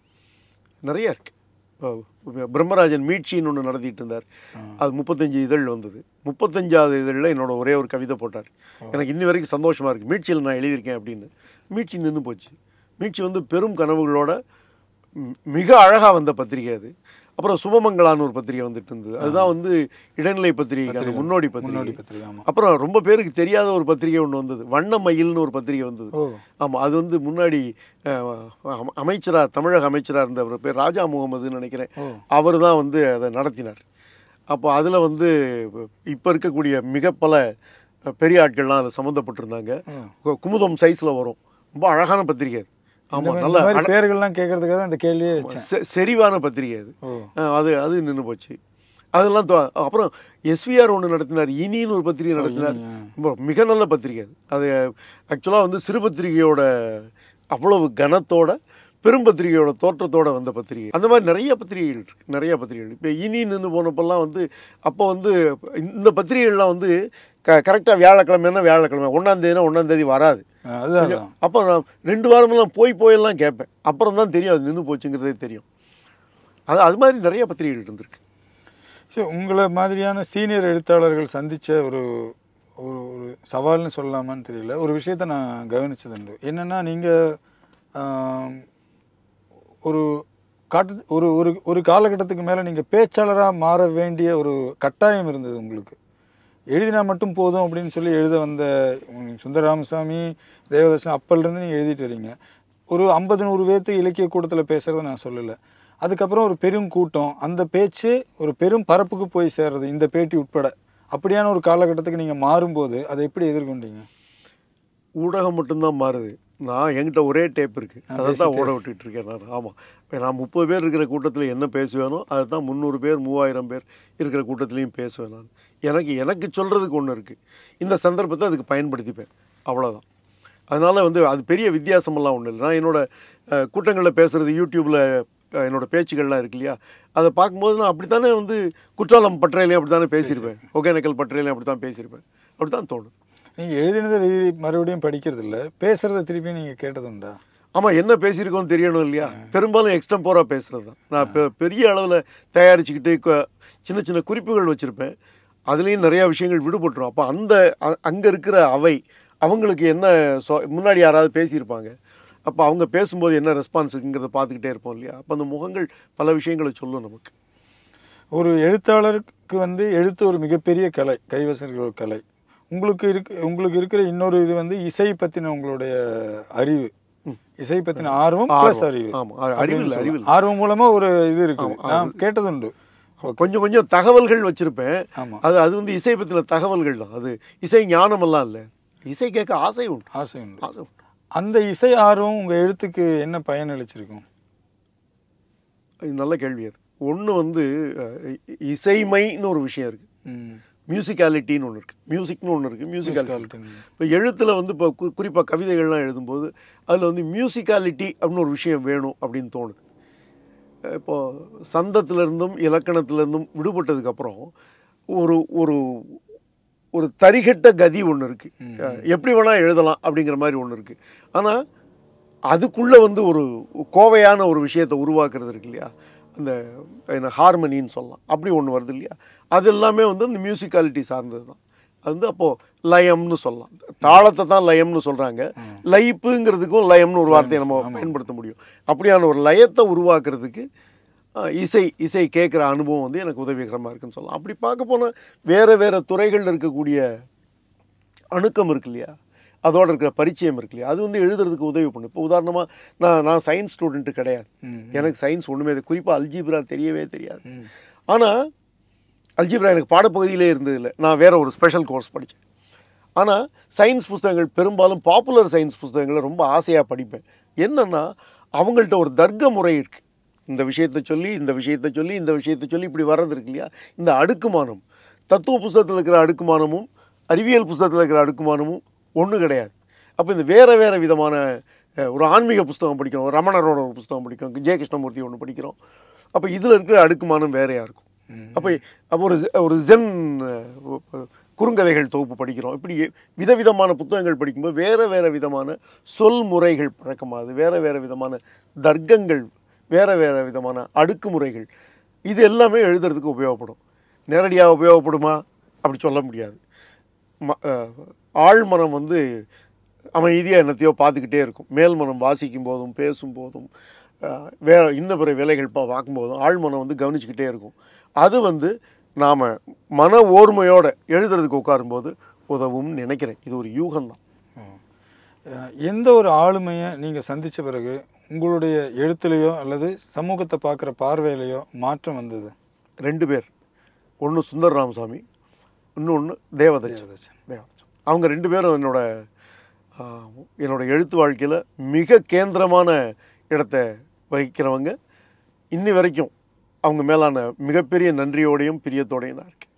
B: நிறைய இருக்கு இப்போ பிரம்மராஜன் மீட்சின்னு ஒன்று நடத்திட்டு இருந்தார் அது முப்பத்தஞ்சு இதழ் வந்தது முப்பத்தஞ்சாவது இதழில் என்னோட ஒரே ஒரு கவிதை போட்டார் எனக்கு இன்னி வரைக்கும் சந்தோஷமா இருக்கு மீட்சியில் நான் எழுதியிருக்கேன் அப்படின்னு மீட்சி நின்று போச்சு மீட்சி வந்து பெரும் கனவுகளோட ம், மிக அழகாக வந்த பத்திரிகை அது அப்புறம் சுபமங்களான்னு ஒரு பத்திரிகை வந்துட்டு இருந்தது அதுதான் வந்து இடைநிலை பத்திரிகைக்கான முன்னோடி
A: முன்னோடி
B: பத்திரிகை
A: பத்திரிகை ஆமாம்
B: அப்புறம் ரொம்ப பேருக்கு தெரியாத ஒரு பத்திரிகை ஒன்று வந்தது வண்ண மயில்னு ஒரு பத்திரிகை வந்தது
A: ஓ
B: ஆமாம் அது வந்து முன்னாடி அஹ், அமைச்சரா தமிழக அமைச்சராக இருந்தவர் பேர் ராஜா முகமதுன்னு நினைக்கிறேன்
A: ஓ
B: அவர் தான் வந்து அதை நடத்தினார் அப்போ அதில் வந்து இப்போ இருக்கக்கூடிய மிக பல அஹ், பெரிய ஆட்கள்லாம் அதில் சம்மந்தப்பட்டிருந்தாங்க
A: ஓ.
B: கு- குமுதம் சைஸில் வரும் ரொம்ப அழகான பத்திரிகை அது
A: இந்த
B: ஆமாம்
A: மாதிரி-
B: நல்ல
A: இந்த மாதிரி பேர்கள்லாம் கேட்கறதுக்காக தான் இந்த கேள்வியே வச்சேன்
B: செ- செறிவான பத்திரிகை அது
A: ஓ
B: அஹ், அது அது நின்று போச்சு அதெல்லாம் தொ- அப்புறம் எஸ்விஆர் ஒன்று நடத்தினார் இனின்னு ஒரு பத்திரிகை நடத்தினார்
A: இனி, ஆ.
B: ரொம்ப மிக நல்ல பத்திரிகை அது அது ஆக்சுவலாக வந்து சிறு பத்திரிகையோட அவ்வளவு கனத்தோட பெரும் பத்திரிகையோட தோற்றத்தோட வந்த பத்திரிகை அந்த மாதிரி நிறைய பத்திரிகைகள் இருக்கு நிறைய பத்திரிகைகள் இப்போ இனி நின்று போனப்பெல்லாம் வந்து அப்போ வந்து இந்த பத்திரிகைகள்லாம் வந்து க கரெக்டாக வியாழக்கிழமைன்னா வியாழக்கிழமை ஒன்றாந்தேதினா ஒன்றாந்தேதி வராது
A: ஆ, அதுதான் அதான்.
B: அப்போ நான் ரெண்டு வாரமெல்லாம் போய் போயெல்லாம் கேட்பேன் அப்புறம் தான் தெரியும் அது நின்று போச்சுங்கிறதே தெரியும் அது அது மாதிரி நிறைய பத்திரிகைகள் இருந்திருக்கு
A: ஸோ உங்களை மாதிரியான சீனியர் எழுத்தாளர்கள் சந்திச்ச ஒரு ஒரு ஒரு சவால்னு சொல்லலாமான்னு தெரியல ஒரு விஷயத்தை நான் கவனிச்சதுண்டு என்னென்னா நீங்கள் ஒரு காட்டு ஒரு ஒரு ஒரு காலகட்டத்துக்கு மேலே நீங்கள் பேச்சாளராக மாற வேண்டிய ஒரு கட்டாயம் இருந்தது உங்களுக்கு எழுதினா மட்டும் போதும் அப்படின்னு சொல்லி எழுத வந்த உம், சுந்தர ராமசாமி தேவதாசன் அப்பல்லேருந்து நீங்கள் எழுதிட்டு வரீங்க ஒரு ஐம்பது நூறு பேர்த்து இலக்கிய கூட்டத்தில் பேசுகிறத நான் சொல்லலை அதுக்கப்புறம் ஒரு பெரும் கூட்டம் அந்த பேச்சு ஒரு பெரும் பரப்புக்கு போய் சேர்றது இந்த பேட்டி உட்பட அப்படியான ஒரு காலகட்டத்துக்கு நீங்கள் மாறும்போது அதை எப்படி எதிர்கொண்டீங்க
B: ஊடகம் மட்டும்தான் மாறுது நான் என்கிட்ட ஒரே டேப் இருக்கு அதை தான் ஓட விட்டுட்டு இருக்கேன் நான் ஆமாம் இப்போ நான் முப்பது பேர் இருக்கிற கூட்டத்தில் என்ன பேசுவேனோ அதை தான் முந்நூறு பேர் மூவாயிரம் பேர் இருக்கிற கூட்டத்துலேயும் பேசுவேன் நான் எனக்கு எனக்கு சொல்கிறதுக்கு ஒன்று இருக்குது இந்த சந்தர்ப்பத்தை அதுக்கு பயன்படுத்திப்பேன் அவ்வளோதான் அதனால் வந்து அது பெரிய வித்தியாசமெல்லாம் ஒன்றும் இல்லை நான் என்னோட அஹ், கூட்டங்களில் பேசுகிறது யூடியூப்பில் என்னோட பேச்சுகள்லாம் இருக்கு இல்லையா அதை பார்க்கும்போது நான் அப்படித்தானே வந்து குற்றாலம் பற்றையிலையும் அப்படி தானே பேசியிருப்பேன் ஒகேனக்கல் பற்றையிலையும் அப்படி தான் பேசியிருப்பேன் அப்படி தான் தோணுது
A: நீங்கள் எழுதினதை ரீ- மறுபடியும் படிக்கிறது இல்லை பேசுகிறத திருப்பி நீங்கள் கேட்டதுண்டா
B: ஆமாம் என்ன பேசியிருக்கோன்னு தெரியணும் இல்லையா பெரும்பாலும் எக்ஸ்டம்போராக பேசுகிறது தான் நான் பெ பெரிய அளவில் தயாரிச்சுக்கிட்டு கு- சின்ன சின்ன குறிப்புகள் வச்சுருப்பேன் அதுலேயும் நிறையா விஷயங்கள் விடுபட்டுரும் அப்போ அந்த அங்கே இருக்கிற அவை அவங்களுக்கு என்ன சொ முன்னாடி யாராவது பேசியிருப்பாங்க அப்போ அவங்க பேசும்போது என்ன ரெஸ்பான்ஸ் இருக்குங்கிறத பார்த்துக்கிட்டே இருப்போம் இல்லையா அப்போ அந்த முகங்கள் பல விஷயங்களை சொல்லும் நமக்கு
A: ஒரு எழுத்தாளருக்கு வந்து எழுத்து ஒரு மிகப்பெரிய கலை கைவசம் இருக்கிற ஒரு கலை உங்களுக்கு இருக்கு உங்களுக்கு இருக்கிற இன்னொரு இது வந்து இசை பற்றின உங்களுடைய அறிவு இசை பற்றின ஆர்வம் ப்ளஸ்
B: ஆர்வம்.
A: அறிவு
B: ஆமா, அறிவு
A: அப்படின்னு
B: இல்லை,
A: சொல்லலாம்.
B: அறிவு இல்லை.
A: ஆர்வம் மூலமா ஒரு இது இருக்கு நான் கேட்டதுண்டு
B: கொஞ்சம் கொஞ்சம் தகவல்கள் வச்சுருப்பேன்
A: ஆமா
B: அது அது வந்து இசை பற்றின தகவல்கள் தான் அது இசை ஞானமெல்லாம் இல்லை இசை கேட்க ஆசை உண்டு
A: ஆசை உண்டு
B: ஆசை உண்டு
A: அந்த இசை ஆர்வம் உங்க எழுத்துக்கு என்ன பயன் அளிச்சிருக்கும்
B: இது நல்ல கேள்வி அது ஒன்று வந்து அஹ், இ- இசைமைன்னு ஒரு விஷயம் இருக்குது
A: ம்.
B: மியூசிக்காலிட்டின்னு ஒன்று இருக்குது மியூசிக்னு ஒன்று இருக்குது மியூசிக்காலிட்டி
A: Musicality.
B: இப்போ எழுத்தில் வந்து இப்போ கு குறிப்பாக கவிதைகள்லாம் எழுதும்போது அதில் வந்து மியூசிக்காலிட்டி அப்படின்னு ஒரு விஷயம் வேணும் அப்படின்னு தோணுது அஹ் இப்போ சந்தத்திலிருந்தும் இலக்கணத்திலிருந்தும் விடுபட்டதுக்கப்புறம் ஒரு ஒரு ஒரு தரிகட்ட கதி ஒன்று இருக்குது எப்படி வேணால் எழுதலாம் அப்படிங்கிற மாதிரி ஒன்று இருக்குது ஆனால் அதுக்குள்ளே வந்து ஒரு கோவையான ஒரு விஷயத்தை உருவாக்குறது இருக்கு இல்லையா அந்த என்ன ஹார்மனின்னு சொல்லலாம் அப்படி ஒன்று வருது இல்லையா அது எல்லாமே வந்து அந்த மியூசிக்காலிட்டி சார்ந்தது தான் அது வந்து அப்போது லயம்னு சொல்லலாம் தாளத்தை தான் லயம்னு சொல்கிறாங்க லயிப்புங்கிறதுக்கும் லயம்னு ஒரு வார்த்தையை நம்ம பயன்படுத்த முடியும் அப்படியான ஒரு லயத்தை உருவாக்குறதுக்கு அஹ், இசை இசை கேட்குற அனுபவம் வந்து எனக்கு உதவிகரமாக இருக்குன்னு சொல்லலாம் அப்படி பார்க்க போனால் வேறு வேறு துறைகளில் இருக்கக்கூடிய அணுக்கம் இருக்கு இல்லையா அதோட இருக்கிற பரிச்சயம் இருக்கு இல்லையா அது வந்து எழுதுறதுக்கு உதவி பண்ணும் இப்போ உதாரணமாக நான் நான் சயின்ஸ் ஸ்டூடெண்ட்டு கிடையாது
A: ம்.
B: எனக்கு சயின்ஸ் ஒன்றுமே குறிப்பாக அல்ஜிப்ரா தெரியவே தெரியாது
A: ம்.
B: ஆனால் அல்ஜிப்ரா எனக்கு பாடப்பகுதியிலே இருந்ததில்லை நான் வேற ஒரு ஸ்பெஷல் கோர்ஸ் படித்தேன் ஆனால் சயின்ஸ் புஸ்தகங்கள் பெரும்பாலும் பாப்புலர் சயின்ஸ் புஸ்தகங்களை ரொம்ப ஆசையாக படிப்பேன் என்னென்னா அவங்கள்ட்ட ஒரு தர்க்க முறை இருக்குது இந்த விஷயத்தை சொல்லி இந்த விஷயத்தை சொல்லி இந்த விஷயத்தை சொல்லி இப்படி வர்றது இருக்கு இல்லையா இந்த அடுக்குமானம் தத்துவ புஸ்தகத்தில் இருக்கிற அடுக்குமானமும் அறிவியல் புஸ்தகத்தில் இருக்கிற அடுக்குமானமும் ஒன்று கிடையாது அப்போ இந்த வேறு வேறு விதமான அஹ், ஒரு ஆன்மீக புஸ்தகம் படிக்கிறோம் ஒரு ரமணரோட ஒரு புஸ்தகம் படிக்கிறோம் ஜெய கிருஷ்ணமூர்த்தி ஒன்று படிக்கிறோம் அப்போ இதில் இருக்கிற அடுக்குமானம் வேறையாக இருக்கும் அப்போ அப்போ ஒரு ஒரு ஜென் அஹ், குறுங்கதைகள் தொகுப்பு படிக்கிறோம் இப்படி விதவிதமான புத்தகங்கள் படிக்கும்போது வேறு வேறு விதமான சொல் முறைகள் பழக்கமாகுது வேறு வேறு விதமான தர்க்கங்கள் வேறு வேறு விதமான அடுக்குமுறைகள் இது எல்லாமே எழுதுறதுக்கு உபயோகப்படும் நேரடியாக உபயோகப்படுமா அப்படி சொல்ல முடியாது ம அஹ், ஆழ்மனம் வந்து அமைதியாக என்னத்தையோ பார்த்துக்கிட்டே இருக்கும் மேல் மனம் வாசிக்கும் போதும் பேசும் போதும் அஹ், வேற இன்ன பிற வேலைகள் பா பார்க்கும்போதும் ஆழ்மனம் வந்து கவனிச்சுக்கிட்டே இருக்கும் அது வந்து நாம் மன ஓர்மையோட எழுதுறதுக்கு உட்காரும்போது உதவும்னு நினைக்கிறேன் இது ஒரு யூகம்தான்
A: அஹ் எந்த ஒரு ஆளுமையை நீங்கள் சந்தித்த பிறகு உங்களுடைய எழுத்துலேயோ அல்லது சமூகத்தை பார்க்குற பார்வையிலையோ மாற்றம் வந்தது
B: ரெண்டு பேர் ஒன்று சுந்தர் ராமசாமி இன்னொன்று தேவதச்சன்
A: தேவதச்சன்.
B: தேவதச்சன் அவங்க ரெண்டு பேரும் என்னோட ஆ, என்னோட எழுத்து வாழ்க்கையில் மிக கேந்திரமான இடத்த வகிக்கிறவங்க இன்னி வரைக்கும் அவங்க மேலான மிகப்பெரிய நன்றியோடையும் பிரியத்தோடையும் நான் இருக்கேன்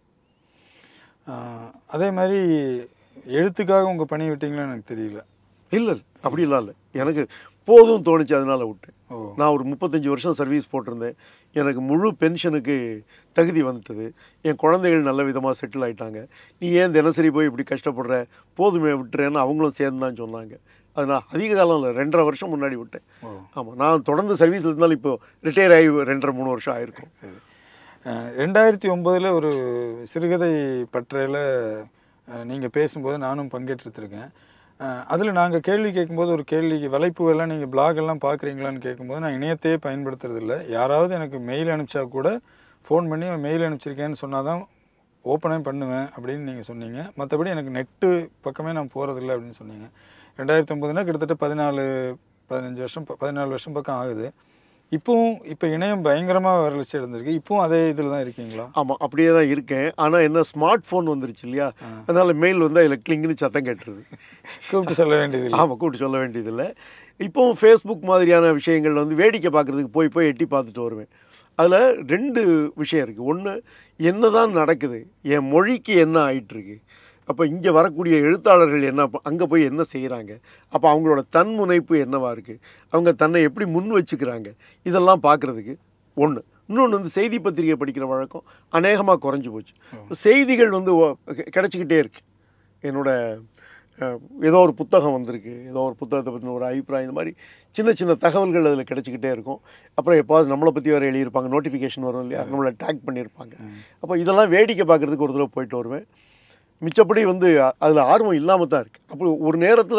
A: அஹ் அதே மாதிரி எழுத்துக்காக உங்கள் பணி விட்டீங்களான்னு எனக்கு தெரியல
B: இல்லை அப்படிலாம் இல்லை எனக்கு போதும் தோணுச்சு அதனால விட்டேன்
A: ஓ
B: நான் ஒரு முப்பத்தஞ்சு வருஷம் சர்வீஸ் போட்டிருந்தேன் எனக்கு முழு பென்ஷனுக்கு தகுதி வந்துட்டது என் குழந்தைகள் நல்ல விதமாக செட்டில் ஆயிட்டாங்க நீ ஏன் தினசரி போய் இப்படி கஷ்டப்படுற போதுமே விட்டுறேன்னு அவங்களும் சேர்ந்து தான் சொன்னாங்க அது நான் அதிக காலம் இல்லை ரெண்டரை வருஷம் முன்னாடி விட்டேன்
A: ஓ
B: ஆமாம் நான் தொடர்ந்து சர்வீஸில் இருந்தாலும் இப்போ ரிட்டையர் ஆகி ரெண்டரை மூணு வருஷம் ஆயிருக்கும்
A: சரி அஹ் ரெண்டாயிரத்தி ஒம்போதில் ஒரு சிறுகதை பற்றையில் நீங்கள் பேசும்போது நானும் பங்கேற்றிருக்கேன் அதில் நாங்கள் கேள்வி கேட்கும்போது ஒரு கேள்விக்கு வலைப்பு எல்லாம் நீங்கள் blog எல்லாம் பார்க்குறீங்களான்னு கேட்கும்போது நான் இணையத்தையே பயன்படுத்துறதில்ல யாராவது எனக்கு மெயில் அனுப்பிச்சா கூட ஃபோன் பண்ணி மெயில் அனுப்பிச்சிருக்கேன்னு சொன்னால் தான் ஓப்பனே பண்ணுவேன் அப்படின்னு நீங்கள் சொன்னீங்க மற்றபடி எனக்கு நெட்டு பக்கமே நான் போகிறதில்ல அப்படின்னு சொன்னீங்க ரெண்டாயிரத்தி ஒம்போதுனா கிட்டத்தட்ட பதினாலு பதினஞ்சு வருஷம் ப- பதினாலு வருஷம் பக்கம் ஆகுது இப்போவும் இப்போ இணையம் பயங்கரமாக வளர்ச்சி அடைந்திருக்கு இப்போவும் அதே இதில் தான் இருக்கீங்களா
B: ஆமாம் அப்படியே தான் இருக்கேன் ஆனால் என்ன ஸ்மார்ட் ஃபோன் வந்துருச்சு இல்லையா அதனால் மெயில் வந்து அதில் கிளிங்குன்னு சத்தம் கேட்டுருது
A: கூப்பிட்டு சொல்ல வேண்டியது
B: ஆமாம் கூப்பிட்டு சொல்ல வேண்டியதில்லை இப்போவும் ஃபேஸ்புக் மாதிரியான விஷயங்கள் வந்து வேடிக்கை பார்க்குறதுக்கு போய் போய் எட்டி பார்த்துட்டு வருவேன் அதில் ரெண்டு விஷயம் இருக்குது ஒன்று என்ன தான் நடக்குது என் மொழிக்கு என்ன ஆயிட்டிருக்கு அப்போ இங்கே வரக்கூடிய எழுத்தாளர்கள் என்ன அங்கே போய் என்ன செய்கிறாங்க அப்போ அவங்களோட தன்முனைப்பு என்னவா இருக்குது அவங்க தன்னை எப்படி முன் வச்சுக்கிறாங்க இதெல்லாம் பார்க்குறதுக்கு ஒன்று இன்னொன்று வந்து செய்தி பத்திரிகை படிக்கிற வழக்கம் அநேகமாக குறைஞ்சி போச்சு செய்திகள் வந்து ஒ- கி- கிடைச்சிக்கிட்டே இருக்கு என்னோட அஹ், ஏதோ ஒரு புத்தகம் வந்திருக்கு ஏதோ ஒரு புத்தகத்தை பற்றின ஒரு அபிப்பிராயம் இந்த மாதிரி சின்ன சின்ன தகவல்கள் அதில் கிடைச்சிக்கிட்டே இருக்கும் அப்புறம் எப்போது நம்மளை பற்றி வேறு எழுதியிருப்பாங்க நோட்டிஃபிகேஷன் வரும் இல்லையா நம்மளை டேக் பண்ணியிருப்பாங்க அப்போ இதெல்லாம் வேடிக்கை பார்க்குறதுக்கு ஒரு தடவை போயிட்டு வருவேன் மிச்சப்படி வந்து அதில் ஆர்வம் இல்லாமல் தான் இருக்குது அப்போ ஒரு நேரத்தில்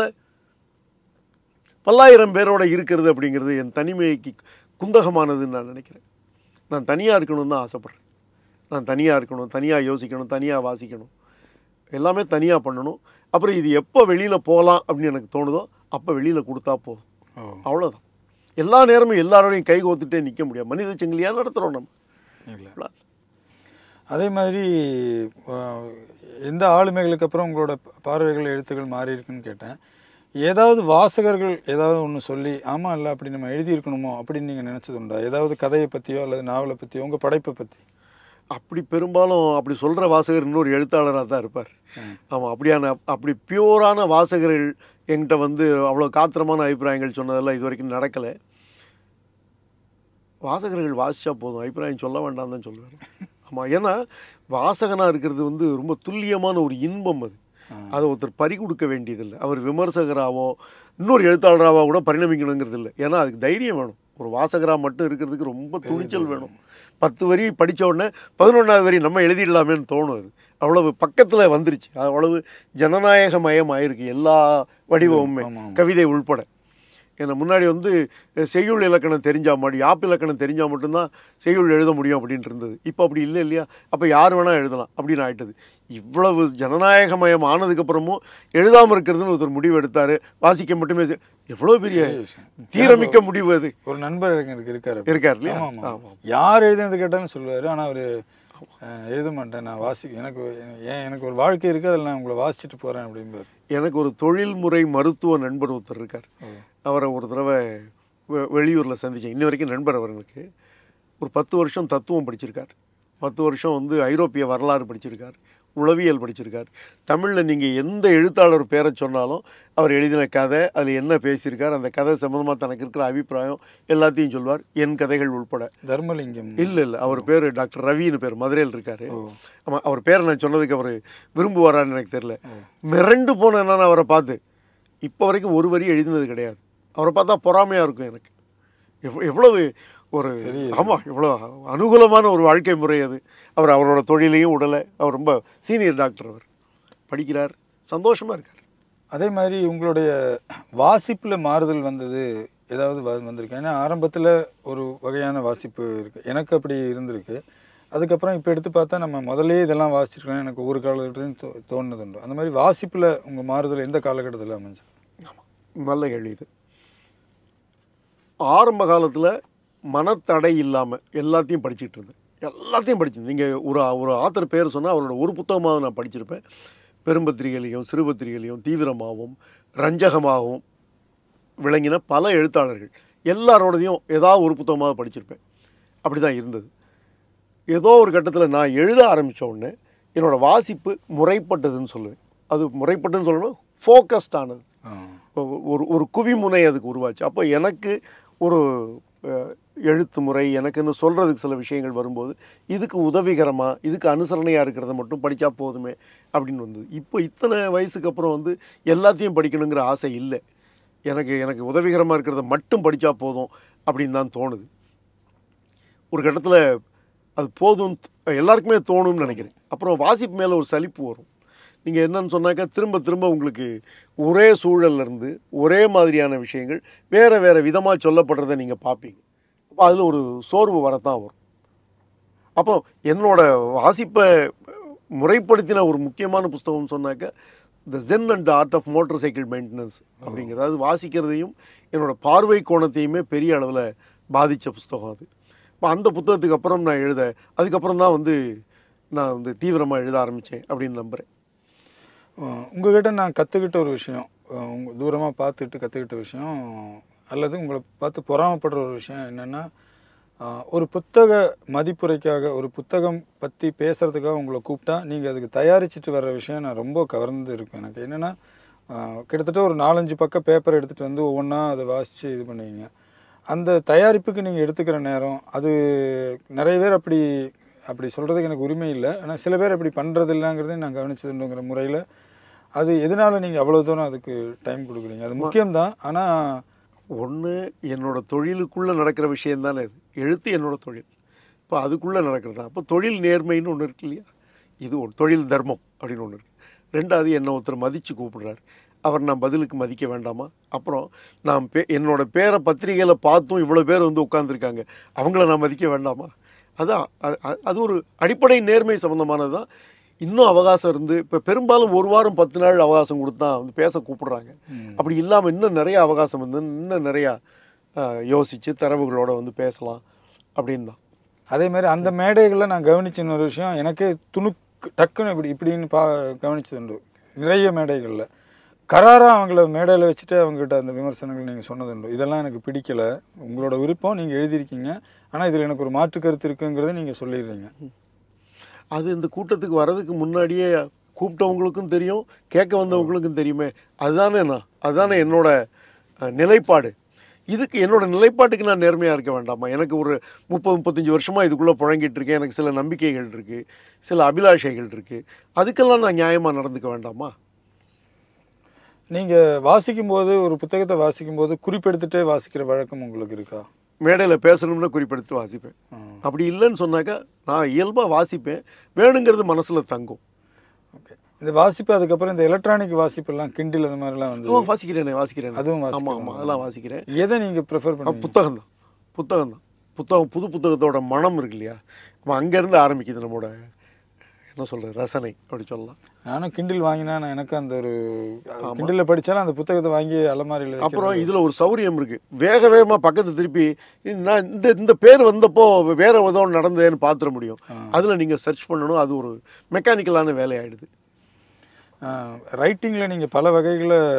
B: பல்லாயிரம் பேரோட இருக்கிறது அப்படிங்கிறது என் தனிமைக்கு குந்தகமானதுன்னு நான் நினைக்கிறேன் நான் தனியாக இருக்கணும்னு தான் ஆசைப்பட்றேன் நான் தனியாக இருக்கணும் தனியாக யோசிக்கணும் தனியாக வாசிக்கணும் எல்லாமே தனியாக பண்ணணும் அப்புறம் இது எப்போ வெளியில் போகலாம் அப்படின்னு எனக்கு தோணுதோ அப்போ வெளியில் கொடுத்தா போதும்
A: ஓ
B: அவ்வளோதான் எல்லா நேரமும் எல்லாரோடையும் கை கோத்துட்டே நிற்க முடியாது மனித சங்கிலியாக நடத்துகிறோம் நம்ம
A: இல்லை
B: அவ்வளோ.
A: அதே மாதிரி அஹ், எந்த ஆளுமைகளுக்கு அப்புறம் உங்களோட பார்வைகள் எழுத்துக்கள் மாறி இருக்குன்னு கேட்டேன் ஏதாவது வாசகர்கள் ஏதாவது ஒன்று சொல்லி ஆமாம் இல்லை அப்படி நம்ம எழுதியிருக்கணுமோ அப்படின்னு நீங்கள் நினச்சது உண்டா ஏதாவது கதையை பற்றியோ அல்லது நாவலை பற்றியோ உங்கள் படைப்பை பற்றி
B: அப்படி பெரும்பாலும் அப்படி சொல்கிற வாசகர் இன்னொரு எழுத்தாளராக தான் இருப்பார் ஆமாம் அப்படியான அப்படி பியூரான வாசகர்கள் என்கிட்ட வந்து அவ்வளோ காத்திரமான அபிப்பிராயங்கள் சொன்னதெல்லாம் இது வரைக்கும் நடக்கலை வாசகர்கள் வாசிச்சா போதும் அபிப்பிராயம் சொல்ல வேண்டாம் தான் சொல்லுவார் ஆமாம் ஏன்னா வாசகனாக இருக்கிறது வந்து ரொம்ப துல்லியமான ஒரு இன்பம் அது அதை ஒருத்தர் பறி கொடுக்க வேண்டியதில்லை அவர் விமர்சகராவோ இன்னொரு எழுத்தாளராவோ கூட பரிணமிக்கணுங்கிறது இல்லை ஏன்னா அதுக்கு தைரியம் வேணும் ஒரு வாசகராக மட்டும் இருக்கிறதுக்கு ரொம்ப துணிச்சல் வேணும் பத்து வரி படிச்ச உடனே பதினொன்றாவது வரி நம்ம எழுதிடலாமேன்னு தோணும் அது அவ்வளவு பக்கத்தில் வந்துருச்சு அவ்வளவு ஜனநாயகமயம் ஆயிருக்கு எல்லா வடிவமுமே
A: ஆமா, ஆமா.
B: கவிதை உள்பட ஏன்னா முன்னாடி வந்து அஹ், செய்யுள் இலக்கணம் தெரிஞ்சால் மட்டும் யாப் இலக்கணம் தெரிஞ்சால் மட்டும்தான் செய்யுள் எழுத முடியும் அப்படின்ட்டு இருந்தது இப்போ அப்படி இல்லை இல்லையா அப்போ யார் வேணால் எழுதலாம் அப்படின்னு ஆயிட்டது இவ்வளவு ஜனநாயகமயம் ஆனதுக்கப்புறமும் எழுதாமல் இருக்கிறதுன்னு ஒருத்தர் முடிவு எடுத்தார் வாசிக்க மட்டுமே செ- எவ்வளோ பெரிய
A: பெரிய விஷயம்.
B: தீரமிக்க முடிவு அது
A: ஒரு நண்பர் எனக்கு இருக்காரு அப்படி.
B: இருக்கார் இல்லையா
A: ஆமா, ஆமா.
B: ஆமாம்
A: யார் எழுதுனது கேட்டாலும் சொல்லுவார் ஆனால் அவர் எழுத மாட்டேன் நான் வாசி எனக்கு ஏன் எனக்கு ஒரு வாழ்க்கை இருக்குது அதில் நான் உங்களை வாசிச்சுட்டு போகிறேன் அப்படிம்பார்
B: எனக்கு ஒரு தொழில்முறை மருத்துவ நண்பர் ஒருத்தர் இருக்கார்
A: ஓ.
B: அவரை ஒரு தடவை வெ- வெளியூரில் சந்தித்தேன் இன்ன வரைக்கும் நண்பர் அவர் எனக்கு ஒரு பத்து வருஷம் தத்துவம் படிச்சிருக்கார் பத்து வருஷம் வந்து ஐரோப்பிய வரலாறு படிச்சிருக்கார் உளவியல் படிச்சிருக்கார் தமிழில் நீங்கள் எந்த எழுத்தாளர் பேரை சொன்னாலும் அவர் எழுதின கதை அதில் என்ன பேசியிருக்கார் அந்த கதை சம்மந்தமாக தனக்கு இருக்கிற அபிப்பிராயம் எல்லாத்தையும் சொல்வார் என் கதைகள் உள்பட
A: தர்மலிங்கம்
B: இல்லை இல்லை அவர் பேர் டாக்டர் ரவின்னு பேர் மதுரையில் இருக்கார்
A: ஓ
B: ஆமாம் அவர் பேரை நான் சொன்னதுக்கு அவர் விரும்புவாரான்னு எனக்கு தெரியல
A: ஓ.
B: மிரண்டு போனேன் நான் அவரை பார்த்து இப்போ வரைக்கும் ஒரு வரி எழுதினது கிடையாது அவரை பார்த்தா பொறாமையாக இருக்கும் எனக்கு எவ் எவ்வளவு ஒரு
A: பெரிய
B: ஆமாம் இவ்வளோ அனுகூலமான ஒரு வாழ்க்கை முறை அது அவர் அவரோட தொழிலையும் உடலை அவர் ரொம்ப சீனியர் டாக்டர் அவர் படிக்கிறார் சந்தோஷமாக இருக்கார்
A: அதே மாதிரி உங்களுடைய வாசிப்பில் மாறுதல் வந்தது ஏதாவது வ- வந்திருக்கு ஏன்னா ஆரம்பத்தில் ஒரு வகையான வாசிப்பு இருக்குது எனக்கு அப்படி இருந்திருக்கு அதுக்கப்புறம் இப்போ எடுத்து பார்த்தா நம்ம முதல்லே இதெல்லாம் வாசிச்சிருக்கலாம் எனக்கு ஒவ்வொரு காலகட்டத்திலையும் தோ தோணுதுண்டு அந்த மாதிரி வாசிப்பில் உங்கள் மாறுதல் எந்த காலகட்டத்தில் அமைஞ்சு
B: நல்ல கேள்வி இது ஆரம்ப காலத்தில் மனத்தடை இல்லாமல் எல்லாத்தையும் படிச்சுட்டு இருந்தேன் எல்லாத்தையும் படிச்சேன் நீங்கள் ஒரு ஒரு ஆத்தர் பேர் சொன்னால் அவரோட ஒரு புத்தகமாக நான் படிச்சிருப்பேன் பெரும்பத்திரிகையிலையும் சிறுபத்திரிகையிலையும் தீவிரமாகவும் ரஞ்சகமாகவும் விளங்கின பல எழுத்தாளர்கள் எல்லாரோடதையும் ஏதாவது ஒரு புத்தகமாக படிச்சிருப்பேன் அப்படி தான் இருந்தது ஏதோ ஒரு கட்டத்தில் நான் எழுத ஆரம்பித்த உடனே என்னோடய வாசிப்பு முறைப்பட்டதுன்னு சொல்லுவேன் அது முறைப்பட்டதுன்னு சொல்லணும் ஃபோக்கஸ்ட் ஆனது ஒ- ஒரு ஒரு குவிமுனை அதுக்கு உருவாச்சு அப்போ எனக்கு ஒரு அஹ், எழுத்து முறை எனக்குன்னு சொல்கிறதுக்கு சில விஷயங்கள் வரும்போது இதுக்கு உதவிகரமாக இதுக்கு அனுசரணையாக இருக்கிறத மட்டும் படித்தா போதுமே அப்படின்னு வந்தது இப்போ இத்தனை வயசுக்கு அப்புறம் வந்து எல்லாத்தையும் படிக்கணுங்கிற ஆசை இல்லை எனக்கு எனக்கு உதவிகரமாக இருக்கிறத மட்டும் படித்தா போதும் அப்படின்னு தான் தோணுது ஒரு கட்டத்தில் அது போதும் எல்லாருக்குமே தோணும்னு நினைக்கிறேன் அப்புறம் வாசிப்பு மேலே ஒரு சலிப்பு வரும் நீங்கள் என்னன்னு சொன்னாக்கா திரும்ப திரும்ப உங்களுக்கு ஒரே சூழல்ல இருந்து ஒரே மாதிரியான விஷயங்கள் வேறு வேறு விதமாக சொல்லப்படுறதை நீங்கள் பார்ப்பீங்க அப்போ அதில் ஒரு சோர்வு வரத்தான் வரும் அப்போ என்னோட வாசிப்பை முறைப்படுத்தின ஒரு முக்கியமான புஸ்தகம்னு சொன்னாக்கா the Zen and the art of motorcycle maintenance அப்படிங்கிறது அதாவது வாசிக்கிறதையும் என்னோட பார்வை கோணத்தையுமே பெரிய அளவில் பாதித்த புஸ்தகம் அது இப்போ அந்த புத்தகத்துக்கு அப்புறம் நான் எழுத அதுக்கப்புறம் தான் வந்து நான் வந்து தீவிரமாக எழுத ஆரம்பித்தேன் அப்படின்னு நம்புகிறேன்
A: உங்ககிட்ட நான் கற்றுக்கிட்ட ஒரு விஷயம் அஹ் உங்க தூரமாக பார்த்துட்டு கற்றுக்கிட்ட விஷயம் அல்லது உங்களை பார்த்து பொறாமப்படுற ஒரு விஷயம் என்னென்னா ஒரு புத்தக மதிப்புரைக்காக ஒரு புத்தகம் பற்றி பேசுகிறதுக்காக உங்களை கூப்பிட்டா நீங்கள் அதுக்கு தயாரிச்சிட்டு வர்ற விஷயம் நான் ரொம்ப கவர்ந்து இருக்கும் எனக்கு என்னென்னா கிட்டத்தட்ட ஒரு நாலஞ்சு பக்கம் பேப்பர் எடுத்துகிட்டு வந்து ஒவ்வொன்றா அதை வாசித்து இது பண்ணுவீங்க அந்த தயாரிப்புக்கு நீங்கள் எடுத்துக்கிற நேரம் அது நிறைய பேர் அப்படி அப்படி சொல்கிறதுக்கு எனக்கு உரிமை இல்லை ஆனால் சில பேர் அப்படி பண்ணுறது இல்லைங்கிறதையும் நான் கவனிச்சதுங்கிற முறையில் அது எதனால நீங்கள் அவ்வளோ தூரம் அதுக்கு டைம் கொடுக்குறீங்க அது முக்கியம்தான் ஆனால்
B: ஒன்று என்னோட தொழிலுக்குள்ளே நடக்கிற விஷயம் தானே இது எழுத்து என்னோட தொழில் இப்போ அதுக்குள்ளே நடக்கிறது தான் அப்போ தொழில் நேர்மைன்னு ஒன்று இருக்கு இல்லையா இது ஒரு தொழில் தர்மம் அப்படின்னு ஒன்று இருக்கு ரெண்டாவது என்னை ஒருத்தர் மதித்து கூப்பிடுறாரு அவர் நான் பதிலுக்கு மதிக்க வேண்டாமா அப்புறம் நான் பே என்னோட பேரை பத்திரிகையில் பார்த்தும் இவ்வளோ பேர் வந்து உட்காந்துருக்காங்க அவங்கள நான் மதிக்க வேண்டாமா அதான் அ- அ- அது ஒரு அடிப்படை நேர்மை சம்மந்தமானது தான் இன்னும் அவகாசம் இருந்து இப்போ பெரும்பாலும் ஒரு வாரம் பத்து நாள் அவகாசம் கொடுத்தா வந்து பேச கூப்பிடுறாங்க அப்படி இல்லாமல் இன்னும் நிறைய அவகாசம் வந்து இன்னும் நிறையா அஹ், யோசிச்சு தரவுகளோட வந்து பேசலாம் அப்படின்னு தான்
A: அதே மாதிரி அந்த மேடைகளில் நான் கவனிச்ச இன்னொரு விஷயம் எனக்கே துணுக்கு டக்குன்னு இப்படி இப்படின்னு பா கவனிச்சது உண்டு நிறைய மேடைகளில் கராராக அவங்கள மேடையில் வச்சுட்டு அவங்ககிட்ட அந்த விமர்சனங்கள் நீங்கள் சொன்னது உண்டு இதெல்லாம் எனக்கு பிடிக்கல உங்களோட விருப்பம் நீங்கள் எழுதியிருக்கீங்க ஆனால் இதில் எனக்கு ஒரு மாற்று கருத்து இருக்குங்கிறத நீங்கள் சொல்லிடுறீங்க
B: அது இந்த கூட்டத்துக்கு வர்றதுக்கு முன்னாடியே கூப்பிட்டவங்களுக்கும் தெரியும் கேட்க வந்தவங்களுக்கும் தெரியுமே அதுதானே நான் அதுதானே என்னோட அஹ், நிலைப்பாடு இதுக்கு என்னோட நிலைப்பாட்டுக்கு நான் நேர்மையாக இருக்க வேண்டாமா எனக்கு ஒரு முப்பது முப்பத்தஞ்சு வருஷமாக இதுக்குள்ளே புழங்கிட்டு இருக்கேன் எனக்கு சில நம்பிக்கைகள் இருக்குது சில அபிலாஷைகள் இருக்குது அதுக்கெல்லாம் நான் நியாயமாக நடந்துக்க வேண்டாமா
A: நீங்கள் வாசிக்கும்போது ஒரு புத்தகத்தை வாசிக்கும்போது குறிப்பெடுத்துட்டே வாசிக்கிற வழக்கம் உங்களுக்கு இருக்கா
B: மேடையில் பேசணும்னு குறிப்பெடுத்து வாசிப்பேன்
A: ஆ.
B: அப்படி இல்லைன்னு சொன்னாக்கா நான் இயல்பாக வாசிப்பேன் வேணுங்கிறது மனசில் தங்கும்
A: ஓகே இந்த வாசிப்பு அதுக்கப்புறம் இந்த எலக்ட்ரானிக் வாசிப்பெல்லாம் கிண்டில் அந்த மாதிரிலாம் வந்து
B: ஓ வாசிக்கிறேனே வாசிக்கிறேன்
A: அதுவும்
B: ஆமாம்
A: வாசிக்கலாம்.
B: ஆமாம் அதெல்லாம் வாசிக்கிறேன்
A: எதை நீங்கள் ப்ரிஃபர்
B: ஆ,
A: பண்ணுவீங்க
B: புத்தகம் தான் புத்தகம் தான் புத்தகம் புது புத்தகத்தோட மனம் இருக்கு இல்லையா நம்ம அங்கேருந்து ஆரம்பிக்குது நம்மளோட என்ன சொல்கிறது ரசனை அப்படி சொல்லலாம்
A: நானும் கிண்டில் வாங்கினா நான் எனக்கு அந்த ஒரு கிண்டில் படிச்சாலும் அந்த புத்தகத்தை வாங்கி அலமாரியில்
B: அப்புறம் இதில் ஒரு சௌரியம் இருக்குது வேக வேகமாக பக்கத்து திருப்பி நான் இந்த இந்த பேர் வந்தப்போ வேற ஏதோ ஒண்ணு நடந்ததுன்னு பார்த்துட முடியும் அதில் நீங்கள் சர்ச் பண்ணணும் அது ஒரு மெக்கானிக்கலான வேலையாயிடுது
A: ரைட்டிங்கில் நீங்கள் பல வகைகளை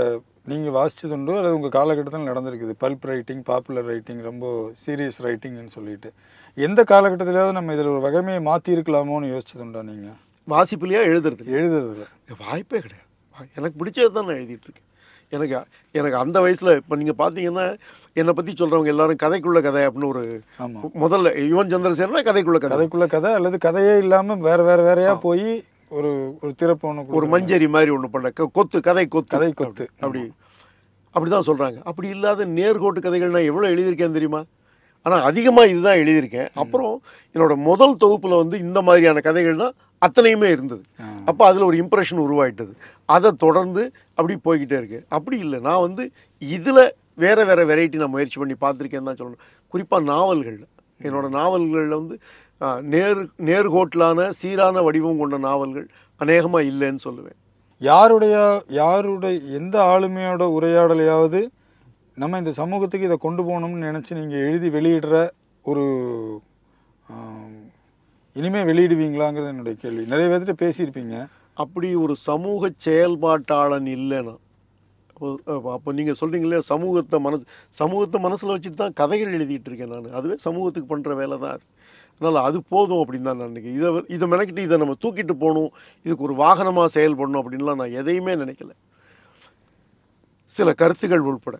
A: நீங்கள் வாசிச்சதுண்டோ அல்லது உங்கள் காலகட்டத்தில் நடந்திருக்குது பல்ப் ரைட்டிங் பாப்புலர் ரைட்டிங் ரொம்ப சீரியஸ் ரைட்டிங்னு சொல்லிட்டு எந்த காலகட்டத்திலாவது நம்ம இதில் ஒரு வகைமையை மாற்றிருக்கலாமோன்னு யோசிச்சதுண்டா நீங்கள்
B: வாசிப்புலையா எழுதுறது
A: எழுதுறதுல
B: வாய்ப்பே கிடையாது வா- எனக்கு பிடிச்சது தான் நான் எழுதிட்டு இருக்கேன் எனக்கு எனக்கு அந்த வயசில் இப்போ நீங்கள் பார்த்தீங்கன்னா என்னை பற்றி சொல்கிறவங்க எல்லாரும் கதைக்குள்ள கதை அப்படின்னு ஒரு
A: ஆமாம்
B: முதல்ல யுவன் சந்திரசேனா கதைக்குள்ள கதை
A: கதைக்குள்ள கதை அல்லது கதையே இல்லாமல் வேற வேற வேறையா போய் ஒரு ஒரு திறப்பு ஒன்று
B: ஒரு மஞ்சரி மாதிரி ஒன்று பண்ண க- கொத்து கதை கொத்து
A: கதை கொத்து
B: அப்படி அப்படி தான் சொல்கிறாங்க அப்படி இல்லாத நேர்கோட்டு கதைகள் நான் எவ்வளோ எழுதியிருக்கேன் தெரியுமா ஆனால் அதிகமாக இதுதான் எழுதியிருக்கேன் அப்புறம் என்னோட முதல் தொகுப்பில் வந்து இந்த மாதிரியான கதைகள் தான் அத்தனையுமே இருந்தது
A: ஆ.
B: அப்போ அதில் ஒரு இம்ப்ரெஷன் உருவாயிட்டது அதை தொடர்ந்து அப்படி போய்கிட்டே இருக்கு அப்படி இல்லை நான் வந்து இதில் வேற வேற வெரைட்டி நான் முயற்சி பண்ணி பார்த்துருக்கேன்னு தான் சொல்லணும் குறிப்பாக நாவல்களில் என்னோட நாவல்களில் வந்து ஆ, நேர் நேர்கோட்டிலான சீரான வடிவம் கொண்ட நாவல்கள் அநேகமாக இல்லைன்னு சொல்லுவேன்
A: யாருடைய யாருடைய எந்த ஆளுமையோட உரையாடலையாவது நம்ம இந்த சமூகத்துக்கு இதை கொண்டு போகணும்னு நினச்சி நீங்கள் எழுதி வெளியிடுற ஒரு ஆம், இனிமே வெளியிடுவீங்களாங்கிறது என்னுடைய கேள்வி நிறைய பேர்கிட்ட பேசியிருப்பீங்க
B: அப்படி ஒரு சமூக செயல்பாட்டாளன் இல்லைனா அப்போ அப்போ- அப்போ நீங்கள் சொல்கிறீங்களே சமூகத்தை மனசு சமூகத்தை மனசில் வச்சுட்டு தான் கதைகள் எழுதிட்டு இருக்கேன் நான் அதுவே சமூகத்துக்கு பண்ணுற வேலை தான் அது அதனால் அது போதும் அப்படின்னு தான் நான் நினைக்கிறேன் இதை வ- இதை மெனக்கிட்டு இதை நம்ம தூக்கிட்டு போகணும் இதுக்கு ஒரு வாகனமாக செயல்படணும் அப்படின்லாம் நான் எதையுமே நினைக்கல சில கருத்துக்கள் உள்பட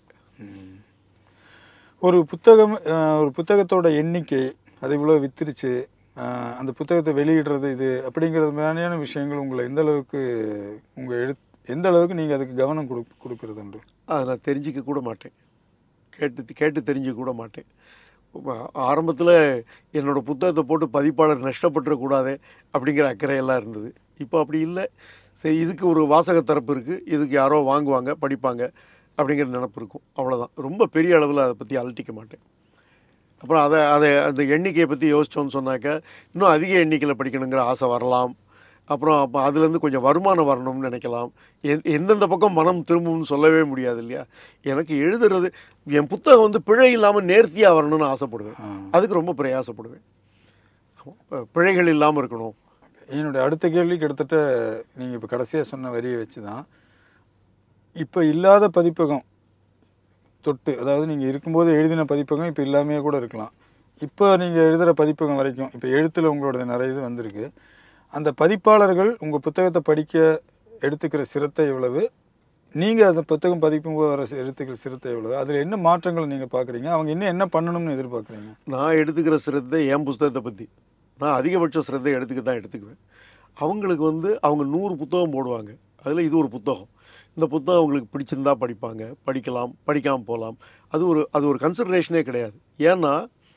A: ஒரு புத்தகம் அஹ், ஒரு புத்தகத்தோட எண்ணிக்கை அது இவ்வளோ வித்துருச்சு அஹ், அந்த புத்தகத்தை வெளியிடுறது இது அப்படிங்கிறது மாதிரியான விஷயங்கள் உங்களை எந்த அளவுக்கு உங்கள் எழுத் எந்த அளவுக்கு நீங்கள் அதுக்கு கவனம் கொடு கொடுக்கறது உண்டு
B: அதை நான் தெரிஞ்சிக்க கூட மாட்டேன் கேட்டு கேட்டு தெரிஞ்சுக்க கூட மாட்டேன் ஆரம்பத்தில் என்னோட புத்தகத்தை போட்டு பதிப்பாளர் நஷ்டப்பட்டுறக்கூடாதே அப்படிங்கிற அக்கறையெல்லாம் இருந்தது இப்போ அப்படி இல்லை சரி இதுக்கு ஒரு வாசக தரப்பு இருக்குது இதுக்கு யாரோ வாங்குவாங்க படிப்பாங்க அப்படிங்கிற நினப்பு இருக்கும் அவ்வளோதான் ரொம்ப பெரிய அளவில் அதை பற்றி அலட்டிக்க மாட்டேன் அப்புறம் அதை அதை அந்த எண்ணிக்கையை பற்றி யோசிச்சோன்னு சொன்னாக்க இன்னும் அதிக எண்ணிக்கையில் படிக்கணுங்கிற ஆசை வரலாம் அப்புறம் அப்போ அதுலேருந்து கொஞ்சம் வருமானம் வரணும்னு நினைக்கலாம் எந் எந்தெந்த பக்கம் மனம் திரும்பும்னு சொல்லவே முடியாது இல்லையா எனக்கு எழுதுறது என் புத்தகம் வந்து பிழை இல்லாமல் நேர்த்தியாக வரணும்னு ஆசைப்படுவேன்
A: ஆ.
B: அதுக்கு ரொம்ப பிரயாசப்படுவேன் ஆமா. ப- பிழைகள் இல்லாமல் இருக்கணும்
A: என்னுடைய அடுத்த கேள்வி கிட்டத்தட்ட நீங்கள் இப்போ கடைசியாக சொன்ன வரியை வச்சு தான் இப்போ இல்லாத பதிப்பகம் தொட்டு அதாவது நீங்கள் இருக்கும்போது எழுதின பதிப்பகம் இப்போ இல்லாமையே கூட இருக்கலாம் இப்போ நீங்கள் எழுதுகிற பதிப்பகம் வரைக்கும் இப்போ எழுத்தில் உங்களோட நிறைய இது வந்திருக்கு அந்த பதிப்பாளர்கள் உங்கள் புத்தகத்தை படிக்க எடுத்துக்கிற சிரத்தை எவ்வளவு நீங்கள் அந்த புத்தகம் பதிக்கும்போது வர சி- எடுத்துக்கிற சிரத்தை எவ்வளவு அதில் என்ன மாற்றங்களை நீங்கள் பார்க்குறீங்க அவங்க இன்னும் என்ன பண்ணணும்னு எதிர்பார்க்குறீங்க
B: நான் எடுத்துக்கிற சிரத்தை என் புத்தகத்தை பற்றி நான் அதிகபட்ச சிரத்தை எடுத்துக்க தான் எடுத்துக்குவேன் அவங்களுக்கு வந்து அவங்க நூறு புத்தகம் போடுவாங்க அதில் இது ஒரு புத்தகம் இந்த புத்தகம் அவங்களுக்கு பிடிச்சிருந்தா படிப்பாங்க படிக்கலாம் படிக்காமல் போகலாம் அது ஒரு அது ஒரு கன்சிடரேஷனே கிடையாது ஏன்னா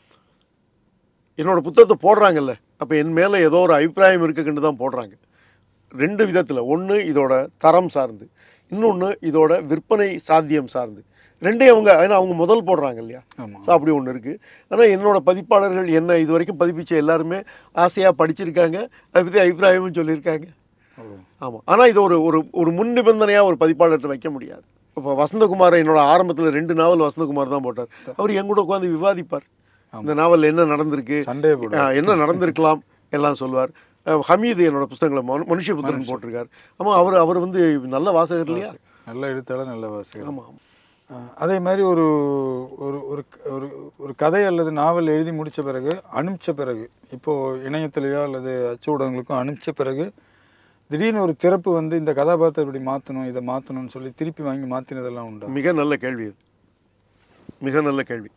B: என்னோட புத்தகத்தை போடுறாங்கல்ல அப்போ என் மேலே ஏதோ ஒரு அபிப்பிராயம் இருக்குன்னு தான் போடுறாங்க ரெண்டு விதத்தில் ஒன்று இதோட தரம் சார்ந்து இன்னொன்று இதோட விற்பனை சாத்தியம் சார்ந்து ரெண்டையும் அவங்க ஏன்னா அவங்க முதல் போடுறாங்க இல்லையா
A: ஆமாம்
B: ஸோ அப்படி ஒன்று இருக்குது ஆனால் என்னோட பதிப்பாளர்கள் என்ன இது வரைக்கும் பதிப்பிச்ச எல்லாருமே ஆசையாக படிச்சிருக்காங்க அதை பற்றி அபிப்பிராயமும் சொல்லியிருக்காங்க
A: ஓ
B: ஆமாம் ஆனால் இது ஒரு ஒரு ஒரு முன் நிபந்தனையாக ஒரு பதிப்பாளர்கிட்ட வைக்க முடியாது இப்போ வசந்தகுமார் என்னோட ஆரம்பத்தில் ரெண்டு நாவல் வசந்தகுமார் தான் போட்டார் அவர் என் கூட உட்காந்து விவாதிப்பார் இந்த நாவலில் என்ன நடந்திருக்கு
A: சண்டே போடு
B: ஆ, என்ன நடந்திருக்கலாம் எல்லாம் சொல்லுவார் அஹ் ஹமீது என்னோட புஸ்தகங்களை மனு மனுஷபுத்திரன் போட்டிருக்கார் ஆமாம் அவர் அவர் வந்து நல்ல வாசகர் இல்லையா
A: நல்ல எழுத்தாளர் நல்ல வாசகர்
B: ஆமாம்
A: அஹ் அதே மாதிரி ஒரு ஒரு ஒரு ஒரு ஒரு கதை அல்லது நாவல் எழுதி முடித்த பிறகு அனுப்பிச்ச பிறகு இப்போது இணையத்திலேயோ அல்லது அச்சு ஊடகங்களுக்கும் அனுப்பிச்ச பிறகு திடீர்னு ஒரு திறப்பு வந்து இந்த கதாபாத்திரம் இப்படி மாற்றணும் இதை மாற்றணும்னு சொல்லி திருப்பி வாங்கி மாற்றினதெல்லாம் உண்டா
B: மிக நல்ல கேள்வி இது மிக நல்ல கேள்வி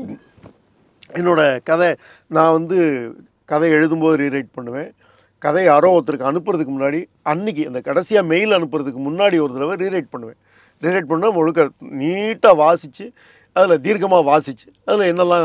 B: என்னோட கதை நான் வந்து கதை எழுதும்போது ரீரைட் பண்ணுவேன் கதை யாரோ ஒருத்தருக்கு அனுப்புறதுக்கு முன்னாடி அன்னைக்கு அந்த கடைசியாக மெயில் அனுப்புறதுக்கு முன்னாடி ஒரு தடவை ரீரைட் பண்ணுவேன் ரீரைட் பண்ணால் முழுக்க நீட்டாக வாசித்து அதில் தீர்க்கமாக வாசித்து அதில் என்னெல்லாம்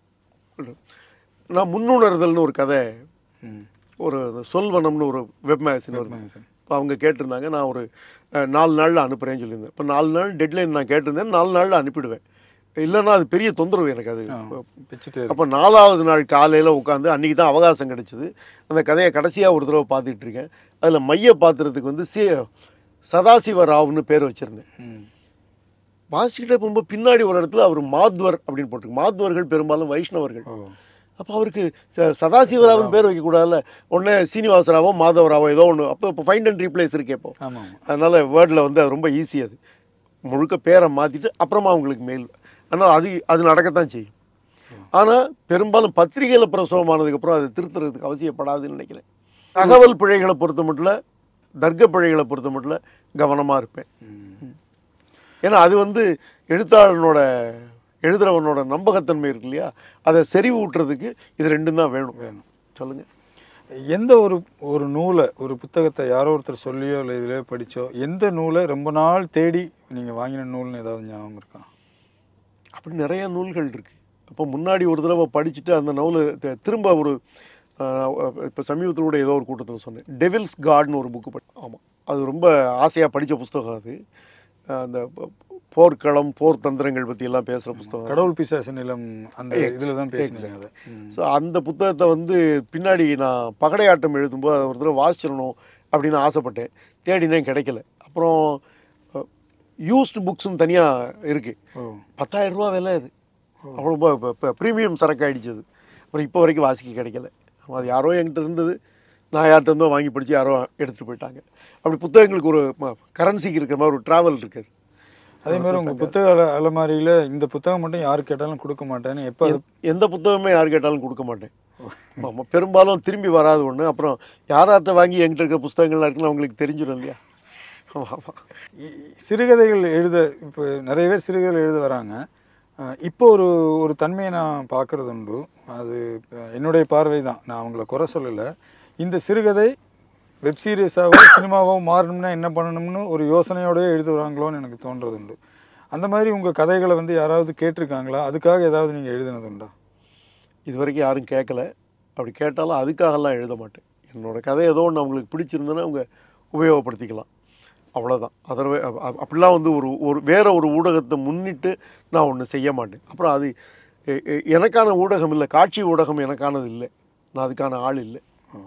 B: நான் முன்னுணர்தல்னு ஒரு கதை
A: ம்
B: ஒரு சொல்வனம்னு ஒரு வெப் மேகசின் வருது
A: மேகசின்.
B: இப்போ அவங்க கேட்டிருந்தாங்க நான் ஒரு அஹ், நாலு நாளில் அனுப்புகிறேன்னு சொல்லியிருந்தேன் இப்போ நாலு நாள் டெட்லைன் நான் கேட்டிருந்தேன் நாலு நாளில் அனுப்பிடுவேன் இல்லைன்னா அது பெரிய தொந்தரவு எனக்கு அது
A: ஆ, பிச்சுட்டே
B: அப்போ நாலாவது நாள் காலையில் உட்காந்து அன்றைக்கி தான் அவகாசம் கிடச்சிது அந்த கதையை கடைசியாக ஒரு தடவை பார்த்துட்டு இருக்கேன் அதில் மைய பாத்திரத்துக்கு வந்து சி சதாசிவ ராவ்னு பேர் வச்சுருந்தேன்
A: ம்
B: வாசிக்கிட்டே போகும்போது பின்னாடி ஒரு இடத்துல அவர் மாத்வர் அப்படின்னு போட்டிருக்கு மாத்வர்கள் பெரும்பாலும் வைஷ்ணவர்கள்
A: ஓ
B: அப்போ அவருக்கு ச- சதாசிவராவன் பேர் வைக்கக்கூடாதுல்ல உடனே சீனிவாசராவோ மாதவராவோ ஏதோ ஒன்று அப்போ இப்போ ஃபைண்ட் அண்ட் ரீப்ளேஸ் இருக்கே இப்போ
A: ஆமாம்
B: அதனால் வேர்டில் வந்து அது ரொம்ப ஈஸி அது முழுக்க பேரை மாற்றிட்டு அப்புறமா அவங்களுக்கு மெயில் ஆனால் அது அது நடக்கத்தான் செய்யும் ஆனால் பெரும்பாலும் பத்திரிகையில் பிரசவமானதுக்கப்புறம் அதை திருத்துறதுக்கு அவசியப்படாதுன்னு நினைக்கிறேன் தகவல் பிழைகளை பொறுத்த மட்டும் தர்க்க பிழைகளை பொறுத்த மட்டும் கவனமாக இருப்பேன்
A: ம்.
B: ஏன்னா அது வந்து எழுத்தாளனோட எழுதுறவனோட நம்பகத்தன்மை இருக்கு இல்லையா அதை செறிவு ஊட்டுறதுக்கு இது ரெண்டும் தான் வேணும்
A: வேணும்
B: சொல்லுங்கள்
A: எந்த ஒரு ஒரு நூலை ஒரு புத்தகத்தை யாரோ ஒருத்தர் சொல்லியோ இல்லை இதிலே படிச்சோ எந்த நூலை ரொம்ப நாள் தேடி நீங்கள் வாங்கின நூல்னு ஏதாவது ஞாபகம் இருக்கா
B: அப்படி நிறைய நூல்கள் இருக்கு அப்போ முன்னாடி ஒரு தடவை படிச்சுட்டு அந்த நூலை த- திரும்ப ஒரு இப்போ சமீபத்தில் கூட ஏதோ ஒரு கூட்டத்தில் சொன்னேன் டெவில்ஸ் காட்னு ஒரு புக்கு படி ஆமாம் அது ரொம்ப ஆசையாக படித்த புஸ்தகம் அது அஹ் அந்த ப- போர்க்களம் போர் தந்திரங்கள் பற்றி எல்லாம் பேசுகிற புஸ்தகம்
A: கடவுள் பிசாசு நிலம் அந்த இதில் தான் பேசினீங்க அதை ம்.
B: ஸோ அந்த புத்தகத்தை வந்து பின்னாடி நான் பகடையாட்டம் எழுதும்போது அதை ஒரு தடவை வாசிச்சிடணும் அப்படின்னு ஆசைப்பட்டேன் தேடினேன் கிடைக்கல அப்புறம் யூஸ்டு புக்ஸும் தனியாக இருக்குது
A: ஓ
B: பத்தாயிரம் ரூபா விலை அது அவ்வளோ இப்போ ப்ரீமியம் சரக்கு ஆயிடுச்சு அது அப்புறம் இப்போ வரைக்கும் வாசிக்க கிடைக்கல அது யாரோ என்கிட்ட இருந்தது நான் யார்கிட்ட இருந்தோ வாங்கி படித்து யாரோ எடுத்துகிட்டு போயிட்டாங்க அப்படி புத்தகங்களுக்கு ஒரு கரன்சிக்கு இருக்கிற மாதிரி ஒரு ட்ராவல் இருக்குது
A: அதே மாதிரி உங்கள் புத்தக அல அலமாரியில் இந்த புத்தகம் மட்டும் யார் கேட்டாலும் கொடுக்க மாட்டேன்னு எப்போ அது
B: எந்த புத்தகமே யார் கேட்டாலும் கொடுக்க மாட்டேன் ஆமாம் பெரும்பாலும் திரும்பி வராது ஒன்று அப்புறம் யாரார்ட்ட வாங்கி என்கிட்ட இருக்கிற புஸ்தகங்கள்லாம் இருக்குன்னு அவங்களுக்கு தெரிஞ்சிடும் இல்லையா ஆமாம் ஆமாம்
A: இ- சிறுகதைகள் எழுத இப்போ நிறைய பேர் சிறுகதைகள் எழுத வராங்க அஹ் இப்போ ஒரு ஒரு தன்மையை நான் பார்க்குறது உண்டு அது அஹ் என்னுடைய பார்வை தான் நான் அவங்கள குறை சொல்லலை இந்த சிறுகதை வெப் சீரிஸாவோ சினிமாவோ மாறணும்னா என்ன பண்ணணும்னு ஒரு யோசனையோடய எழுதுவாங்களோன்னு எனக்கு தோன்றது உண்டு அந்த மாதிரி உங்கள் கதைகளை வந்து யாராவது கேட்டிருக்காங்களா அதுக்காக ஏதாவது நீங்கள் எழுதுனது உண்டா
B: இது வரைக்கும் யாரும் கேட்கல அப்படி கேட்டாலும் அதுக்காகலாம் எழுத மாட்டேன் என்னோட கதை ஏதோ ஒன்று அவங்களுக்கு பிடிச்சிருந்ததுன்னா அவங்க உபயோகப்படுத்திக்கலாம் அவ்வளோதான் அதர்வே அப்படிலாம் வந்து ஒரு ஒரு வேற ஒரு ஊடகத்தை முன்னிட்டு நான் ஒன்று செய்ய மாட்டேன் அப்புறம் அது எ- எ- எனக்கான ஊடகம் இல்லை காட்சி ஊடகம் எனக்கானது இல்லை நான் அதுக்கான ஆள் இல்லை
A: ஓ.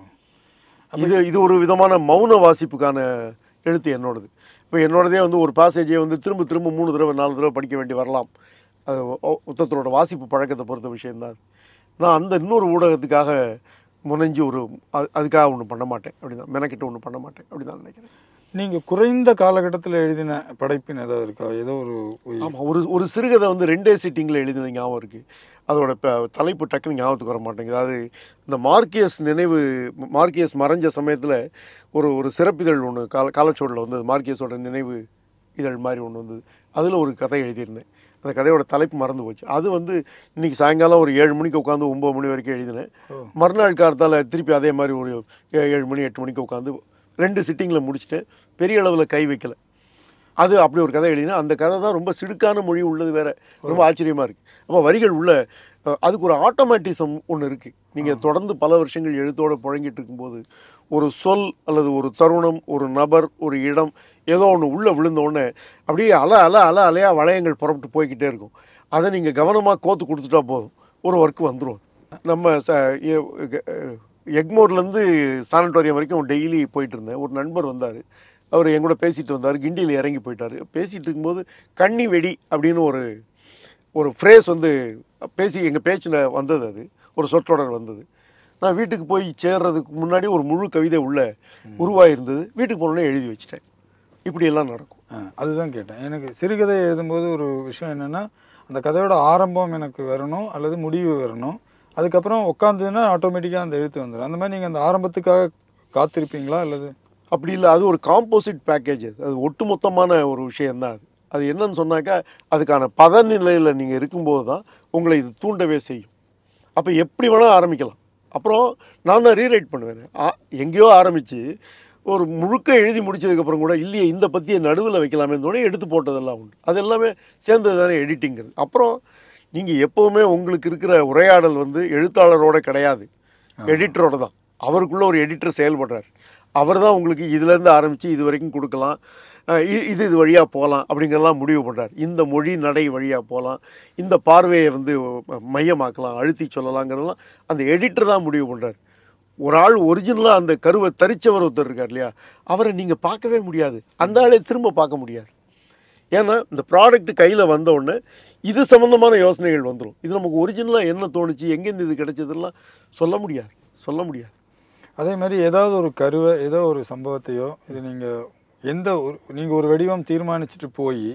B: இது இது ஒரு விதமான மௌன வாசிப்புக்கான எழுத்து என்னோடது இப்போ என்னோடதே வந்து ஒரு பாசேஜை வந்து திரும்ப திரும்ப மூணு தடவை நாலு தடவை படிக்க வேண்டி வரலாம் அது ஒ- புத்தகத்தோட வாசிப்பு பழக்கத்தை பொறுத்த விஷயம்தான் அது. நான் அந்த இன்னொரு ஊடகத்துக்காக முனைஞ்சு ஒரு அது- அதுக்காக ஒன்றும் பண்ண மாட்டேன் அப்படிதான் மெனக்கிட்டு ஒன்றும் பண்ண மாட்டேன் அப்படி தான் நினைக்கிறேன்
A: நீங்கள் குறைந்த காலகட்டத்தில் எழுதின படைப்பின் ஏதாவது இருக்கா ஏதோ ஒரு ஒரு-
B: ஆமாம் ஒரு ஒரு சிறுகதை வந்து ரெண்டே சிட்டிங்கில் எழுதின ஞாபகம் இருக்குது அதோட ப தலைப்பு டக்குன்னு ஞாபகத்துக்கு வர மாட்டேங்குது அது இந்த மார்க்கியஸ் நினைவு மார்க்கியஸ் மறைஞ்ச சமயத்தில் ஒரு ஒரு சிறப்பிதழ் ஒன்று கால காலச்சோடில் வந்தது மார்க்கியஸோட நினைவு இதழ் மாதிரி ஒன்று வந்தது அதில் ஒரு கதை எழுதியிருந்தேன் அந்த கதையோட தலைப்பு மறந்து போச்சு அது வந்து இன்னைக்கு சாயங்காலம் ஒரு ஏழு மணிக்கு உட்காந்து ஒம்பது மணி வரைக்கும் எழுதினேன்
A: ஓ.
B: மறுநாள் காலத்தால் திருப்பி அதே மாதிரி ஒரு ஏ- ஏழு மணி எட்டு மணிக்கு உட்காந்து ரெண்டு சிட்டிங்கில் முடிச்சுட்டு பெரிய அளவில் கை வைக்கல அது அப்படி ஒரு கதை எழுதினா அந்த கதை தான் ரொம்ப சிடுக்கான மொழி உள்ளது வேற ரொம்ப ஆச்சரியமாக இருக்குது அப்போ வரிகள் உள்ள அஹ், அதுக்கு ஒரு ஆட்டோமேட்டிசம் ஒன்று இருக்குது நீங்கள் தொடர்ந்து பல வருஷங்கள் எழுத்தோட புழங்கிட்டு இருக்கும்போது ஒரு சொல் அல்லது ஒரு தருணம் ஒரு நபர் ஒரு இடம் ஏதோ ஒன்று உள்ளே விழுந்த உடனே அப்படியே அல அல அல அலையாக வளையங்கள் புறப்பட்டு போய்க்கிட்டே இருக்கும் அதை நீங்கள் கவனமாக கோத்து கொடுத்துட்டா போதும் ஒரு ஒர்க் வந்துடும் நம்ம ச எ- எ- எக்மோர்லேருந்து சானட்டோரியம் வரைக்கும் டெய்லி போயிட்டு இருந்தேன் ஒரு நண்பர் வந்தார் அவர் என் கூட பேசிட்டு வந்தார் கிண்டியில் இறங்கி போயிட்டார் பேசிகிட்டு இருக்கும்போது கண்ணி வெடி அப்படின்னு ஒரு ஒரு ஃப்ரேஸ் வந்து பேசி எங்கள் பேச்சில் வந்தது அது ஒரு சொற்றொடர் வந்தது நான் வீட்டுக்கு போய் சேர்றதுக்கு முன்னாடி ஒரு முழு கவிதை உள்ள உருவாயிருந்தது வீட்டுக்கு போனோடனே எழுதி வச்சிட்டேன் இப்படியெல்லாம் நடக்கும்
A: ஆ, அதுதான் கேட்டேன் எனக்கு சிறுகதை எழுதும்போது ஒரு விஷயம் என்னென்னா அந்த கதையோட ஆரம்பம் எனக்கு வரணும் அல்லது முடிவு வரணும் அதுக்கப்புறம் உட்காந்துன்னா ஆட்டோமேட்டிக்காக அந்த எழுத்து வந்துடும் அந்த மாதிரி நீங்கள் அந்த ஆரம்பத்துக்காக காத்திருப்பீங்களா அல்லது
B: அப்படி இல்லை அது ஒரு காம்போசிட் பேக்கேஜ் அது அது ஒட்டுமொத்தமான ஒரு விஷயம்தான் அது அது என்னன்னு சொன்னாக்கா அதுக்கான பதநிலையில் நீங்கள் இருக்கும்போது தான் உங்களை இது தூண்டவே செய்யும் அப்போ எப்படி வேணால் ஆரம்பிக்கலாம் அப்புறம் நான் தான் ரீரைட் பண்ணுவேன் ஆ- எங்கேயோ ஆரம்பித்து ஒரு முழுக்க எழுதி முடிச்சதுக்கப்புறம் கூட இல்லையே இந்த பற்றியை நடுவில் வைக்கலாமே தோணி எடுத்து போட்டதெல்லாம் உண்டு அது எல்லாமே சேர்ந்தது தானே எடிட்டிங்கிறது அப்புறம் நீங்கள் எப்போவுமே உங்களுக்கு இருக்கிற உரையாடல் வந்து எழுத்தாளரோட கிடையாது எடிட்டரோட தான் அவருக்குள்ள ஒரு எடிட்டர் செயல்படுறார் அவர் தான் உங்களுக்கு இதுலேருந்து ஆரம்பித்து இது வரைக்கும் கொடுக்கலாம் அஹ் இ- இது இது வழியாக போகலாம் அப்படிங்கிறதெல்லாம் முடிவு பண்ணுறார் இந்த மொழி நடை வழியாக போகலாம் இந்த பார்வையை வந்து மையமாக்கலாம் அழுத்தி சொல்லலாங்கிறதெல்லாம் அந்த எடிட்டர் தான் முடிவு பண்ணுறார் ஒரு ஆள் ஒரிஜினலாக அந்த கருவை தரிச்சவர் ஒருத்தர் இருக்கார் இல்லையா அவரை நீங்கள் பார்க்கவே முடியாது அந்த ஆளை திரும்ப பார்க்க முடியாது ஏன்னா இந்த ப்ராடக்ட் கையில் வந்த உடனே இது சம்மந்தமான யோசனைகள் வந்துடும் இது நமக்கு ஒரிஜினலாக என்ன தோணுச்சு எங்கேருந்து இது கிடைச்சதெல்லாம் சொல்ல முடியாது சொல்ல முடியாது
A: அதே மாதிரி ஏதாவது ஒரு கருவை ஏதோ ஒரு சம்பவத்தையோ இது நீங்கள் எந்த ஒரு நீங்கள் ஒரு வடிவம் தீர்மானிச்சுட்டு போய்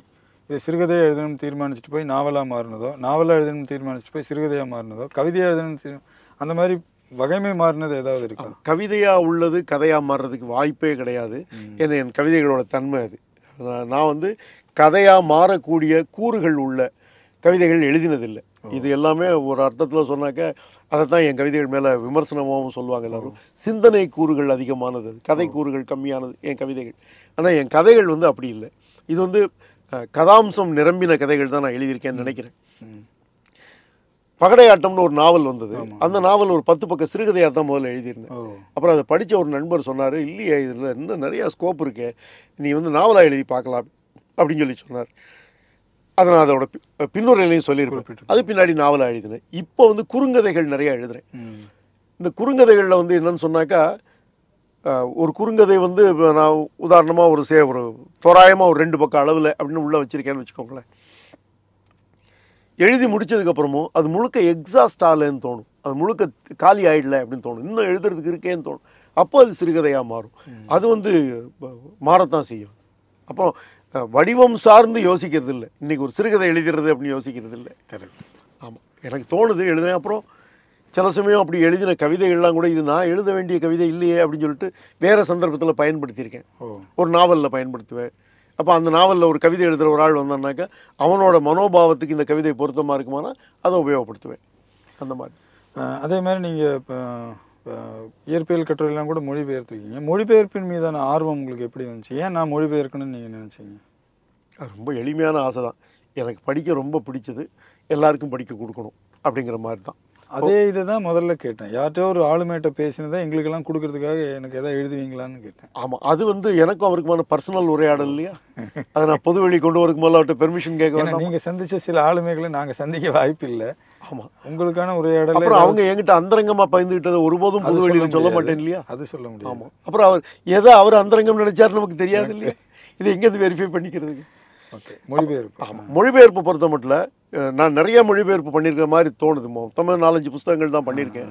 A: இது சிறுகதையாக எழுதணும்னு தீர்மானிச்சுட்டு போய் நாவலாக மாறினதோ நாவலாக எழுதணும்னு தீர்மானிச்சுட்டு போய் சிறுகதையாக மாறினதோ கவிதையாக எழுதணும்னு தீர் அந்த மாதிரி வகைமை மாறினது ஏதாவது இருக்கா
B: கவிதையாக உள்ளது கதையாக மாறுறதுக்கு வாய்ப்பே கிடையாது ஏன்னா என் கவிதைகளோட தன்மை அது நான் நான் வந்து கதையாக மாறக்கூடிய கூறுகள் உள்ள கவிதைகள் எழுதினதில்லை இது எல்லாமே ஒரு அர்த்தத்தில் சொன்னாக்க அதை தான் என் கவிதைகள் மேலே விமர்சனமாகவும் சொல்லுவாங்க எல்லாரும் சிந்தனை கூறுகள் அதிகமானது அது கதை கூறுகள் கம்மியானது என் கவிதைகள் ஆனால் என் கதைகள் வந்து அப்படி இல்லை இது வந்து அஹ், கதாம்சம் நிரம்பின கதைகள் தான் நான் எழுதியிருக்கேன்னு நினைக்கிறேன்
A: ம்.
B: பகடையாட்டம்னு ஒரு நாவல் வந்தது அந்த நாவல் ஒரு பத்து பக்கம் சிறுகதையாக தான் முதல்ல எழுதியிருந்தேன்
A: ஓ
B: அப்புறம் அதை படித்த ஒரு நண்பர் சொன்னார் இல்லையே இதில் இன்னும் நிறையா ஸ்கோப் இருக்கே நீ வந்து நாவலாக எழுதி பார்க்கலாம் அப்படின்னு சொல்லி சொன்னார் அதை நான் அதோட பி- பின்னுரையிலையும் சொல்லியிருப்பேன்
A: குறிப்பிட்டு.
B: அது பின்னாடி நாவலாக எழுதினேன் இப்போ வந்து குறுங்கதைகள் நிறையா எழுதுறேன்
A: ம்
B: இந்த குறுங்கதைகளில் வந்து என்னன்னு சொன்னாக்கா அஹ், ஒரு குறுங்கதை வந்து இப்ப நான் உதாரணமாக ஒரு சே ஒரு தோராயமாக ஒரு ரெண்டு பக்கம் அளவில் அப்படின்னு உள்ளே வச்சுருக்கேன்னு வச்சுக்கோங்களேன் எழுதி முடிச்சதுக்கப்புறமும் அது முழுக்க எக்ஸாஸ்ட் ஆகலைன்னு தோணும் அது முழுக்க காலி ஆயிடல அப்படின்னு தோணும் இன்னும் எழுதுறதுக்கு இருக்கேன்னு தோணும் அப்போ அது சிறுகதையாக மாறும் அது வந்து ப- மாறத்தான் செய்யும் அப்புறம் அஹ், வடிவம் சார்ந்து யோசிக்கிறது இல்லை இன்றைக்கி ஒரு சிறுகதை எழுதுறது அப்படின்னு யோசிக்கிறது இல்லை
A: கரெக்ட்
B: ஆமாம் எனக்கு தோணுது எழுதுறேன் அப்புறம் சில சமயம் அப்படி எழுதின கவிதைகள்லாம் கூட இது நான் எழுத வேண்டிய கவிதை இல்லையே அப்படின்னு சொல்லிட்டு வேறு சந்தர்ப்பத்தில் பயன்படுத்தியிருக்கேன்
A: ஓ
B: ஒரு நாவலில் பயன்படுத்துவேன் அப்போ அந்த நாவலில் ஒரு கவிதை எழுதுகிற ஒரு ஆள் வந்தான்னாக்கா அவனோட மனோபாவத்துக்கு இந்த கவிதை பொருத்தமாக இருக்குமானா அதை உபயோகப்படுத்துவேன் அந்த மாதிரி
A: அஹ் அதே மாதிரி நீங்கள் இப்போ இயற்பியல் கட்டுரையெல்லாம் கூட மொழிபெயர்த்துருக்கீங்க மொழிபெயர்ப்பின் மீதான ஆர்வம் உங்களுக்கு எப்படி வந்துச்சு ஏன் நான் மொழிபெயர்க்கணும்னு நீங்கள் நினச்சிங்க
B: அது ரொம்ப எளிமையான ஆசை தான் எனக்கு படிக்க ரொம்ப பிடிச்சது எல்லாருக்கும் படிக்க கொடுக்கணும் அப்படிங்கிற மாதிரி தான்
A: அதே இதை தான் முதல்ல கேட்டேன் யார்கிட்டயோ ஒரு ஆளுமேட்ட பேசினதை எங்களுக்கெல்லாம் கொடுக்கறதுக்காக எனக்கு எதாவது எழுதுவீங்களான்னு கேட்டேன்
B: ஆமாம் அது வந்து எனக்கும் அவருக்குமான பர்சனல் உரையாடல் இல்லையா அதை நான் பொது வெளி கொண்டு வரதுக்கு முதல்ல அவர்கிட்ட பெர்மிஷன் கேட்க
A: ஏன்னா
B: வேண்டாம்
A: நீங்கள் சந்திச்ச சில ஆளுமைகளை நாங்கள் சந்திக்க வாய்ப்பு இல்லை
B: ஆமாம்
A: உங்களுக்கான உரையாடல
B: அப்புறம் அவங்க என்கிட்ட அந்தரங்கமாக பகிர்ந்துக்கிட்டதை ஒருபோதும்
A: அது
B: பொது
A: சொல்ல
B: வெளியில் சொல்ல
A: முடியாது.
B: மாட்டேன் இல்லையா
A: அது சொல்ல முடியாது
B: ஆமாம் அப்புறம் அவர் எதை அவர் அந்தரங்கம் நினைச்சாரு நமக்கு தெரியாது இல்லையா இது எங்கேருந்து வெரிஃபை பண்ணிக்கிறதுக்கு
A: ஓகே மொழிபெயர்ப்பு
B: ஆமாம் மொழிபெயர்ப்பு பொறுத்த மட்டும் அஹ், நான் நிறைய மொழிபெயர்ப்பு பண்ணியிருக்கிற மாதிரி தோணுது மொத்தமாக நாலஞ்சு புஸ்தகங்கள் தான் பண்ணியிருக்கேன்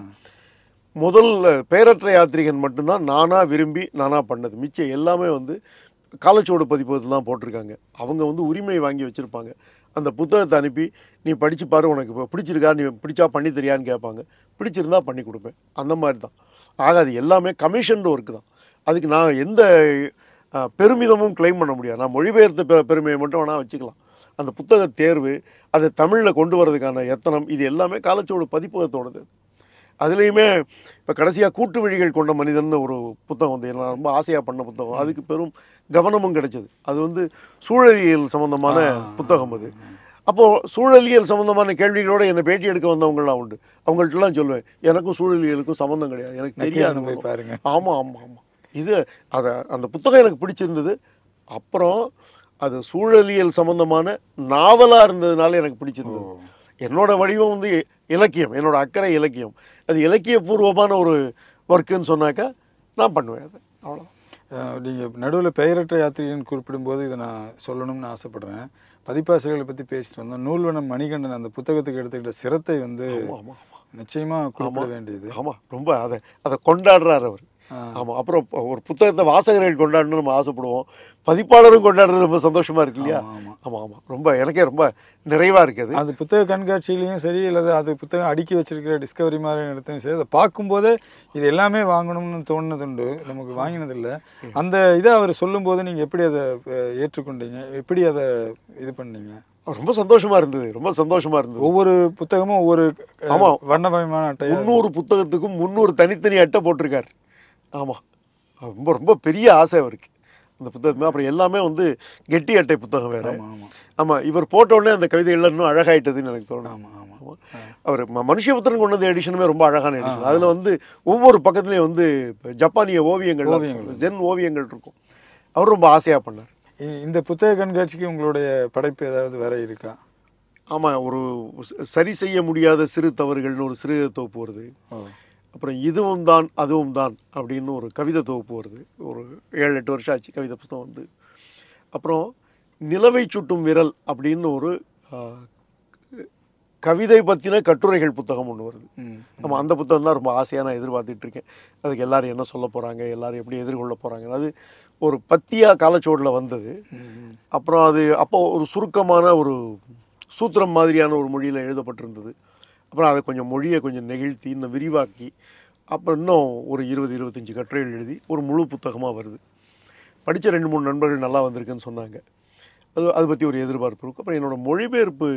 B: முதல்ல பேரற்ற யாத்ரிகன் மட்டும்தான் நானாக விரும்பி நானாக பண்ணது மிச்சம் எல்லாமே வந்து காலச்சுவடு பதிப்பகத்தில் தான் போட்டிருக்காங்க அவங்க வந்து உரிமை வாங்கி வச்சுருப்பாங்க அந்த புத்தகத்தை அனுப்பி நீ படிச்சு பாரு உனக்கு இப்போ பிடிச்சிருக்கா நீ பிடிச்சா பண்ணி தெரியான்னு கேட்பாங்க பிடிச்சிருந்தா பண்ணி கொடுப்பேன் அந்த மாதிரி தான் ஆக அது எல்லாமே கமிஷன் ஒர்க்கு தான் அதுக்கு நான் எந்த அஹ், பெருமிதமும் க்ளைம் பண்ண முடியாது நான் மொழிபெயர்த்த பெ- பெருமையை மட்டும் வேணால் வச்சுக்கலாம் அந்த புத்தக தேர்வு அதை தமிழில் கொண்டு வரதுக்கான எத்தனம் இது எல்லாமே காலச்சுவடு பதிப்பகத்தோடது அதுலேயுமே இப்போ கடைசியாக கூட்டு வழிகள் கொண்ட மனிதன் ஒரு புத்தகம் வந்து நான் ரொம்ப ஆசையாக பண்ண புத்தகம் அதுக்கு பெரும் கவனமும் கிடைச்சது அது வந்து சூழலியல் சம்பந்தமான புத்தகம் அது அப்போது சூழலியல் சம்பந்தமான கேள்விகளோட என்னை பேட்டி எடுக்க வந்தவங்களாம் உண்டு அவங்கள்ட்டலாம் சொல்லுவேன் எனக்கும் சூழலியலுக்கும் சம்பந்தம் கிடையாது எனக்கு தெரியாது
A: போய் பாருங்க
B: ஆமாம் ஆமாம் ஆமாம் இது அதை அந்த புத்தகம் எனக்கு பிடிச்சிருந்தது அப்புறம் அது சூழலியல் சம்பந்தமான நாவலாக இருந்ததுனால எனக்கு பிடிச்சிருந்தது என்னோட வடிவம் வந்து இலக்கியம் என்னோட அக்கறை இலக்கியம் அது இலக்கியபூர்வமான ஒரு ஒர்க்குன்னு சொன்னாக்கா நான் பண்ணுவேன் அது அவ்வளோதான்
A: நீங்கள் நடுவில் பெயரற்ற யாத்திரிகன் குறிப்பிடும்போது இதை நான் சொல்லணும்னு ஆசைப்படுறேன் பதிப்பாசிரியர்களை பற்றி பேசிட்டு வந்தோம் நூல்வனம் மணிகண்டன் அந்த புத்தகத்துக்கு எடுத்துக்கிட்ட சிரத்தை வந்து
B: ஆமாம் ஆமாம்
A: நிச்சயமாக குறிப்பிட வேண்டியது
B: ஆமாம் ரொம்ப அதை அதை கொண்டாடுறாரு அவர்
A: ஆ.
B: ஆமாம் அப்புறம் இப்போ ஒரு புத்தகத்தை வாசகர்கள் கொண்டாடணும்னு நம்ம ஆசைப்படுவோம் பதிப்பாளரும் கொண்டாடுறது ரொம்ப சந்தோஷமா இருக்கு இல்லையா
A: ஆமா, ஆமா.
B: ஆமாம் ஆமாம் ரொம்ப எனக்கே ரொம்ப நிறைவாக இருக்குது
A: அது புத்தக கண்காட்சியிலையும் சரி அல்லது அது புத்தகம் அடுக்கி வச்சிருக்கிற டிஸ்கவரி மாதிரி இடத்தையும் சரி அதை பார்க்கும்போதே இது எல்லாமே வாங்கணும்னு தோணுனதுண்டு நமக்கு வாங்கினதில்லை அந்த இதை அவர் சொல்லும்போது நீங்கள் எப்படி அதை அஹ், ஏற்றுக்கொண்டீங்க எப்படி அதை இது பண்ணீங்க
B: ரொம்ப சந்தோஷமா இருந்தது ரொம்ப சந்தோஷமா இருந்தது
A: ஒவ்வொரு புத்தகமும் ஒவ்வொரு அஹ்,
B: ஆமா.
A: வண்ணமயமான அட்டை
B: முந்நூறு புத்தகத்துக்கும் முந்நூறு தனித்தனி அட்டை போட்டிருக்காரு ஆமாம் ரொம்ப ரொம்ப பெரிய ஆசை அவருக்கு அந்த புத்தகமே அப்புறம் எல்லாமே வந்து கெட்டி அட்டை புத்தகம் வேற
A: ஆமாம் ஆமாம்
B: ஆமாம் இவர் போட்ட உடனே அந்த கவிதைகள்லாம் இன்னும் அழகாயிட்டதுன்னு எனக்கு தோணும்
A: ஆமாம் ஆமாம்
B: ஆமாம் அவர் ம- மனுஷபுத்திரன் கொண்டு வந்த எடிஷனுமே ரொம்ப அழகான எடிஷன் அதில் வந்து ஒவ்வொரு பக்கத்துலேயும் வந்து இப்ப ஜப்பானிய ஓவியங்கள்
A: ஓவியங்கள்.
B: ஜென் ஓவியங்கள் இருக்கும் அவர் ரொம்ப ஆசையாக பண்ணார்
A: இ- இந்த புத்தக கண்காட்சிக்கு உங்களுடைய படைப்பு ஏதாவது வேற இருக்கா
B: ஆமாம் ஒரு ச- சரி செய்ய முடியாத சிறு தவறுகள்னு ஒரு சிறு தொகுப்பு வருது
A: ஓ
B: அப்புறம் இதுவும் தான் அதுவும் தான் அப்படின்னு ஒரு கவிதை தொகுப்பு வருது ஒரு ஏழு எட்டு வருஷம் ஆச்சு கவிதை புத்தகம் வந்து அப்புறம் நிலவை சுட்டும் விரல் அப்படின்னு ஒரு ஆ, கவிதை பற்றின கட்டுரைகள் புத்தகம் ஒன்று வருது
A: ம்
B: நம்ம அந்த புத்தகம் தான் ரொம்ப ஆசையாக நான் எதிர்பார்த்துட்டு இருக்கேன் அதுக்கு எல்லாரும் என்ன சொல்ல போகிறாங்க எல்லாரும் எப்படி எதிர்கொள்ள போகிறாங்க அது ஒரு பத்தியா காலச்சோடில் வந்தது
A: ம், ம்.
B: அப்புறம் அது அப்போ ஒரு சுருக்கமான ஒரு சூத்திரம் மாதிரியான ஒரு மொழியில் எழுதப்பட்டிருந்தது அப்புறம் அதை கொஞ்சம் மொழியை கொஞ்சம் நெகிழ்த்தி இன்னும் விரிவாக்கி அப்புறம் இன்னும் ஒரு இருபது இருபத்தஞ்சி கட்டுரைகள் எழுதி ஒரு முழு புத்தகமாக வருது படித்த ரெண்டு மூணு நண்பர்கள் நல்லா வந்திருக்குன்னு சொன்னாங்க அது அதை பற்றி ஒரு எதிர்பார்ப்பு இருக்கும் அப்புறம் என்னோடய மொழிபெயர்ப்பு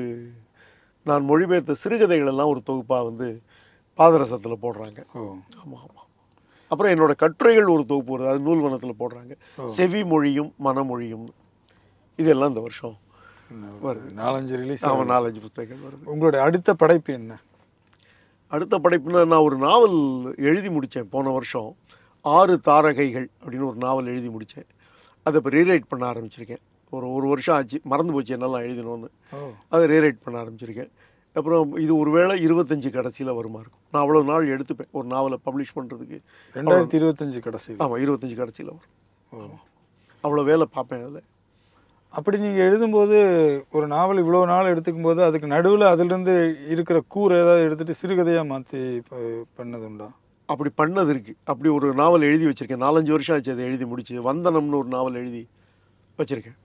B: நான் மொழிபெயர்த்த சிறுகதைகள் எல்லாம் ஒரு தொகுப்பாக வந்து பாதரசத்தில் போடுறாங்க
A: ஓ
B: ஆமாம் ஆமாம் அப்புறம் என்னோட கட்டுரைகள் ஒரு தொகுப்பு வருது அது நூல்வனத்தில் போடுறாங்க செவி மொழியும் மனமொழியும் இதெல்லாம் இந்த வருஷம்
A: வருது நாலஞ்சு ரிலீஸ்
B: ஆமாம் நாலஞ்சு புத்தகங்கள் வருது
A: உங்களுடைய அடுத்த படைப்பு என்ன
B: அடுத்த படைப்புனா நான் ஒரு நாவல் எழுதி முடித்தேன் போன வருஷம் ஆறு தாரகைகள் அப்படின்னு ஒரு நாவல் எழுதி முடித்தேன் அதை இப்போ ரீரைட் பண்ண ஆரம்பிச்சிருக்கேன் ஒரு ஒரு வருஷம் ஆச்சு மறந்து போச்சு என்னெல்லாம் எழுதினோன்னு
A: ஓ
B: அதை ரீரைட் பண்ண ஆரம்பிச்சிருக்கேன் அப்புறம் இது ஒருவேளை இருபத்தஞ்சு கடைசியில் வருமா இருக்கும் நான் அவ்வளோ நாள் எடுத்துப்பேன் ஒரு நாவலை பப்ளிஷ் பண்ணுறதுக்கு
A: ரெண்டாயிரத்தி இருபத்தஞ்சு கடைசியில்
B: ஆமாம் இருபத்தஞ்சு கடைசியில் வரும்
A: ஓ
B: அவ்வளோ வேலை பார்ப்பேன் அதில்
A: அப்படி நீங்கள் எழுதும்போது ஒரு நாவல் இவ்வளோ நாள் எடுத்துக்கும் போது அதுக்கு நடுவில் அதிலிருந்து இருக்கிற கூறு ஏதாவது எடுத்துட்டு சிறுகதையாக மாற்றி பண்ணது உண்டா
B: அப்படி பண்ணது இருக்கு அப்படி ஒரு நாவல் எழுதி வச்சிருக்கேன் நாலஞ்சு வருஷம் ஆச்சு அதை எழுதி முடிச்சு வந்தனம்னு ஒரு நாவல் எழுதி வச்சிருக்கேன்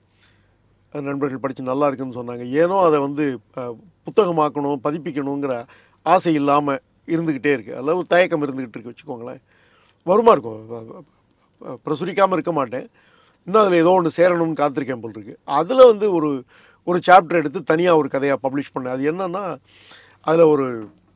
B: அது நண்பர்கள் படித்து நல்லா இருக்குன்னு சொன்னாங்க ஏனோ அதை வந்து அஹ், புத்தகமாக்கணும் பதிப்பிக்கணுங்கிற ஆசை இல்லாமல் இருந்துக்கிட்டே இருக்குது அதில் ஒரு தயக்கம் இருந்துக்கிட்டு இருக்கு வச்சுக்கோங்களேன் வருமா இருக்கும் பிரசுரிக்காமல் இருக்க மாட்டேன் இன்னும் அதில் ஏதோ ஒன்று சேரணும்னு காத்திருக்கேன் போல் இருக்கு அதில் வந்து ஒரு ஒரு சாப்டர் எடுத்து தனியாக ஒரு கதையாக பப்ளிஷ் பண்ணேன் அது என்னன்னா அதில் ஒரு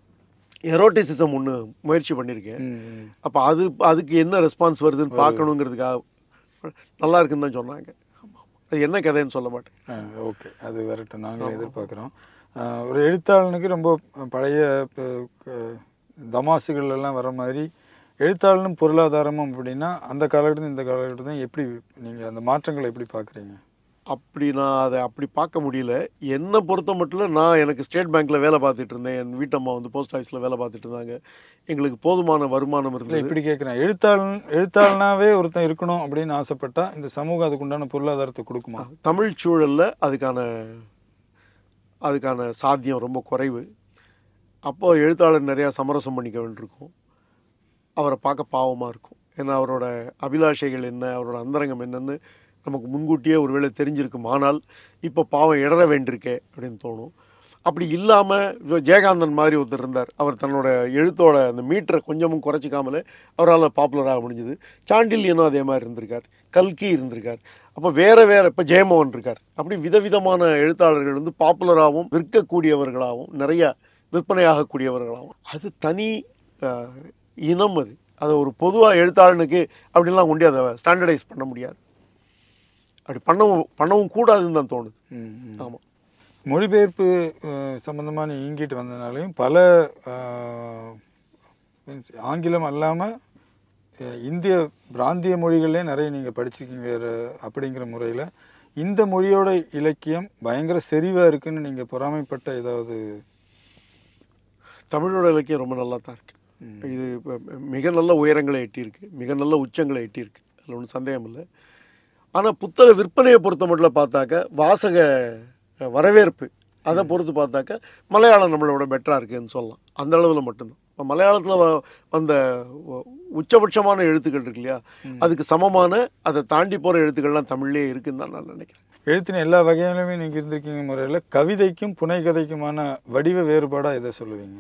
B: எரோட்டிசிசம் ஒன்று முயற்சி பண்ணியிருக்கேன்
A: ம், ம்.
B: அப்போ அது அதுக்கு என்ன ரெஸ்பான்ஸ் வருதுன்னு பார்க்கணுங்கிறதுக்காக நல்லா இருக்குன்னு தான் சொன்னாங்க ஆமா. அது என்ன கதைன்னு சொல்ல மாட்டேன்
A: ஆ, ஓகே அது வரட்டும் நாங்களும் எதிர்பார்க்குறோம் ஒரு எழுத்தாளனுக்கு ரொம்ப பழைய ப- க- தமாசுகள் எல்லாம் வர மாதிரி எழுத்தாளனும் பொருளாதாரமும் அப்படின்னா அந்த காலகட்டத்தில் இந்த காலகட்டத்தில் எப்படி நீங்கள் அந்த மாற்றங்களை எப்படி பார்க்குறீங்க
B: அப்படி நான் அதை அப்படி பார்க்க முடியல என்னை பொறுத்த மட்டும் நான் எனக்கு ஸ்டேட் பேங்க்கில் வேலை பார்த்துட்டு இருந்தேன் என் வீட்டம்மா வந்து போஸ்ட் ஆஃபீஸில் வேலை பார்த்துட்டு இருந்தாங்க எங்களுக்கு போதுமான வருமானம்
A: இல்லை
B: இருந்தது
A: இப்படி கேட்குறேன் எழுத்தாளன் எழுத்தாளனாவே ஒருத்தன் இருக்கணும் அப்படின்னு ஆசைப்பட்டா இந்த சமூகம் அதுக்குண்டான பொருளாதாரத்தை கொடுக்குமா
B: தமிழ் சூழலில் அதுக்கான அதுக்கான சாத்தியம் ரொம்ப குறைவு அப்போ எழுத்தாளர் நிறையா சமரசம் பண்ணிக்க வேண்டியிருக்கும் அவரை பார்க்க பாவமாக இருக்கும் ஏன்னா அவரோட அபிலாஷைகள் என்ன அவரோட அந்தரங்கம் என்னன்னு நமக்கு முன்கூட்டியே ஒருவேளை தெரிஞ்சிருக்கும் ஆனால் இப்போ பாவம் இடற வேண்டியிருக்கே அப்படின்னு தோணும் அப்படி இல்லாமல் ஜெயகாந்தன் மாதிரி ஒருத்தர் இருந்தார் அவர் தன்னோட எழுத்தோட அந்த மீட்டரை கொஞ்சமும் குறைச்சிக்காமலே அவரால் பாப்புலராக முடிஞ்சுது சாண்டில்யனும் அதே மாதிரி இருந்திருக்கார் கல்கி இருந்திருக்கார் அப்போ வேற வேற இப்போ ஜெயமோகன் இருக்கார் அப்படி விதவிதமான எழுத்தாளர்கள் வந்து பாப்புலராகவும் விற்கக்கூடியவர்களாகவும் நிறைய விற்பனையாகக்கூடியவர்களாகவும் அது தனி அஹ், இனம் அது அதை ஒரு பொதுவாக எழுத்தாளனுக்கு அப்படின்லாம் கொண்டு அதை ஸ்டாண்டர்டைஸ் பண்ண முடியாது அப்படி பண்ணவும் பண்ணவும் கூடாதுன்னு தான் தோணுது
A: ம், ம்.
B: ஆமாம்
A: மொழிபெயர்ப்பு அஹ், சம்பந்தமா நீ இங்கிட்டு வந்தனாலையும் பல அஹ், means ஆங்கிலம் அல்லாமல் இந்திய பிராந்திய மொழிகள்லே நிறைய நீங்கள் படிச்சிருக்கீங்க வேறு அப்படிங்கிற முறையில் இந்த மொழியோட இலக்கியம் பயங்கர செறிவாக இருக்குன்னு நீங்கள் பொறாமைப்பட்ட ஏதாவது
B: தமிழோட இலக்கியம் ரொம்ப நல்லா தான் இருக்கு
A: ம்.
B: இது இப்ப மிக நல்ல உயரங்களை எட்டியிருக்கு மிக நல்ல உச்சங்களை எட்டியிருக்கு அதில் ஒன்றும் சந்தேகம் இல்லை ஆனால் புத்தக விற்பனையை பொறுத்த மட்டும் பார்த்தாக்க வாசக அஹ், வரவேற்பு அதை பொறுத்து பார்த்தாக்க மலையாளம் நம்மளோட பெட்டராக இருக்குன்னு சொல்லலாம் அந்த அளவில் மட்டும்தான் இப்போ மலையாளத்தில் வந்த உ- உச்சபட்சமான எழுத்துக்கள் இருக்கு இல்லையா அதுக்கு சமமான அதை தாண்டி போகிற எழுத்துக்கள்லாம் தமிழ்லேயே இருக்குன்னு தான் நான் நினைக்கிறேன்
A: எழுத்தின எல்லா வகையிலுமே நீங்கள் இருந்திருக்கீங்க முறையில் கவிதைக்கும் புனைகதைக்குமான வடிவ வேறுபாடாக எதை சொல்லுவீங்க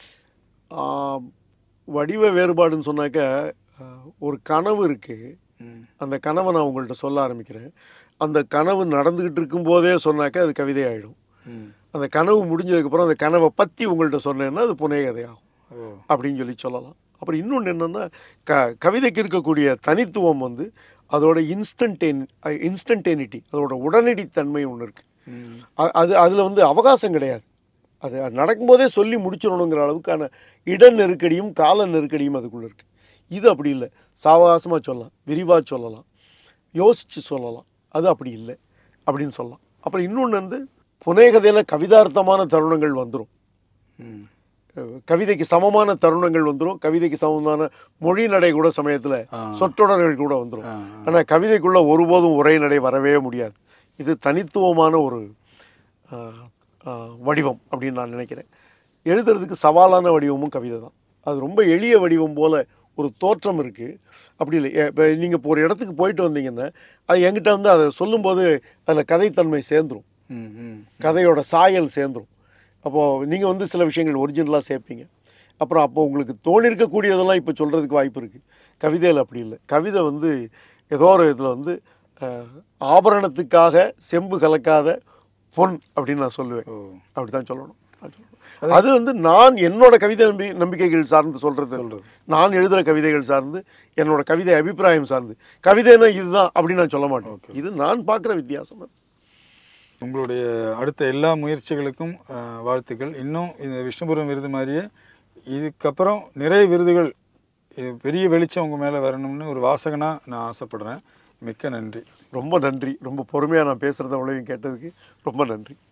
B: ஆம், வடிவ வேறுபாடுன்னு சொன்னாக்க அஹ், ஒரு கனவு இருக்குது
A: ம்
B: அந்த கனவை நான் உங்கள்கிட்ட சொல்ல ஆரம்பிக்கிறேன் அந்த கனவு நடந்துக்கிட்டு இருக்கும்போதே சொன்னாக்க அது கவிதை ஆகிடும்
A: ம்
B: அந்த கனவு முடிஞ்சதுக்கப்புறம் அந்த கனவை பற்றி உங்கள்கிட்ட சொன்னேன்னா அது புனைய கதையாகும்
A: ஓ
B: அப்படின்னு சொல்லி சொல்லலாம் அப்புறம் இன்னொன்று என்னென்னா க கவிதைக்கு இருக்கக்கூடிய தனித்துவம் வந்து அதோட இன்ஸ்டன்டேன் இன்ஸ்டன்டேனிட்டி அதோட உடனடித்தன்மை ஒன்று இருக்குது
A: ம்
B: அ- அது அதில் வந்து அவகாசம் கிடையாது அது அது நடக்கும்போதே சொல்லி முடிச்சிடணுங்கிற அளவுக்கான இட நெருக்கடியும் கால நெருக்கடியும் அதுக்குள்ளே இருக்குது இது அப்படி இல்லை சாவகாசமாக சொல்லலாம் விரிவாக சொல்லலாம் யோசித்து சொல்லலாம் அது அப்படி இல்லை அப்படின்னு சொல்லலாம் அப்புறம் இன்னொன்று வந்து புனைகதையில் கவிதார்த்தமான தருணங்கள் வந்துடும்
A: ம்
B: கவிதைக்கு சமமான தருணங்கள் வந்துடும் கவிதைக்கு சமமான மொழி நடை கூட சமயத்தில்
A: ஆ.
B: சொற்றொடர்கள் கூட வந்துடும்
A: ஆ,
B: ஆனால் கவிதைக்குள்ள ஒருபோதும் உரை நடை வரவே முடியாது இது தனித்துவமான ஒரு ஆ, ஆஹ், வடிவம் அப்படின்னு நான் நினைக்கிறேன் எழுதுறதுக்கு சவாலான வடிவமும் கவிதை தான் அது ரொம்ப எளிய வடிவம் போல் ஒரு தோற்றம் இருக்குது அப்படி இல்லை இப்போ நீங்கள் இப்போ ஒரு இடத்துக்கு போயிட்டு வந்தீங்கன்னா அது என்கிட்ட வந்து அதை சொல்லும்போது அதில் கதைத்தன்மை சேர்ந்துரும்
A: ம் ம்
B: கதையோட சாயல் சேர்ந்துரும் அப்போது நீங்கள் வந்து சில விஷயங்கள் ஒரிஜினலாக சேர்ப்பீங்க அப்புறம் அப்போ உங்களுக்கு தோணிருக்கக்கூடியதெல்லாம் இப்போ சொல்கிறதுக்கு வாய்ப்பு இருக்குது கவிதையில் அப்படி இல்லை கவிதை வந்து ஏதோ ஒரு இதில் வந்து அஹ், ஆபரணத்துக்காக செம்பு கலக்காத பொன் அப்படின்னு நான் சொல்லுவேன்
A: ஓ
B: அப்படி தான் சொல்லணும் நான் சொல்லணும். அது வந்து நான் என்னோட கவிதை நம்பி நம்பிக்கைகள் சார்ந்து சொல்கிறது
A: சொல்றது.
B: நான் எழுதுகிற கவிதைகள் சார்ந்து என்னோட கவிதை அபிப்பிராயம் சார்ந்து கவிதைன்னா இதுதான் அப்படின்னு நான் சொல்ல மாட்டேன் இது நான் பார்க்குற வித்தியாசம் அது.
A: உங்களுடைய அடுத்த எல்லா முயற்சிகளுக்கும் அஹ், வாழ்த்துக்கள் இன்னும் இந்த விஷ்ணுபுரம் விருது மாதிரியே இதுக்கப்புறம் நிறைய விருதுகள் இது பெரிய வெளிச்சம் உங்கள் மேலே வரணும்னு ஒரு வாசகனாக நான் ஆசைப்படுறேன் மிக்க நன்றி
B: ரொம்ப நன்றி ரொம்ப பொறுமையாக நான் பேசுகிறத அவ்வளோயும் கேட்டதுக்கு ரொம்ப நன்றி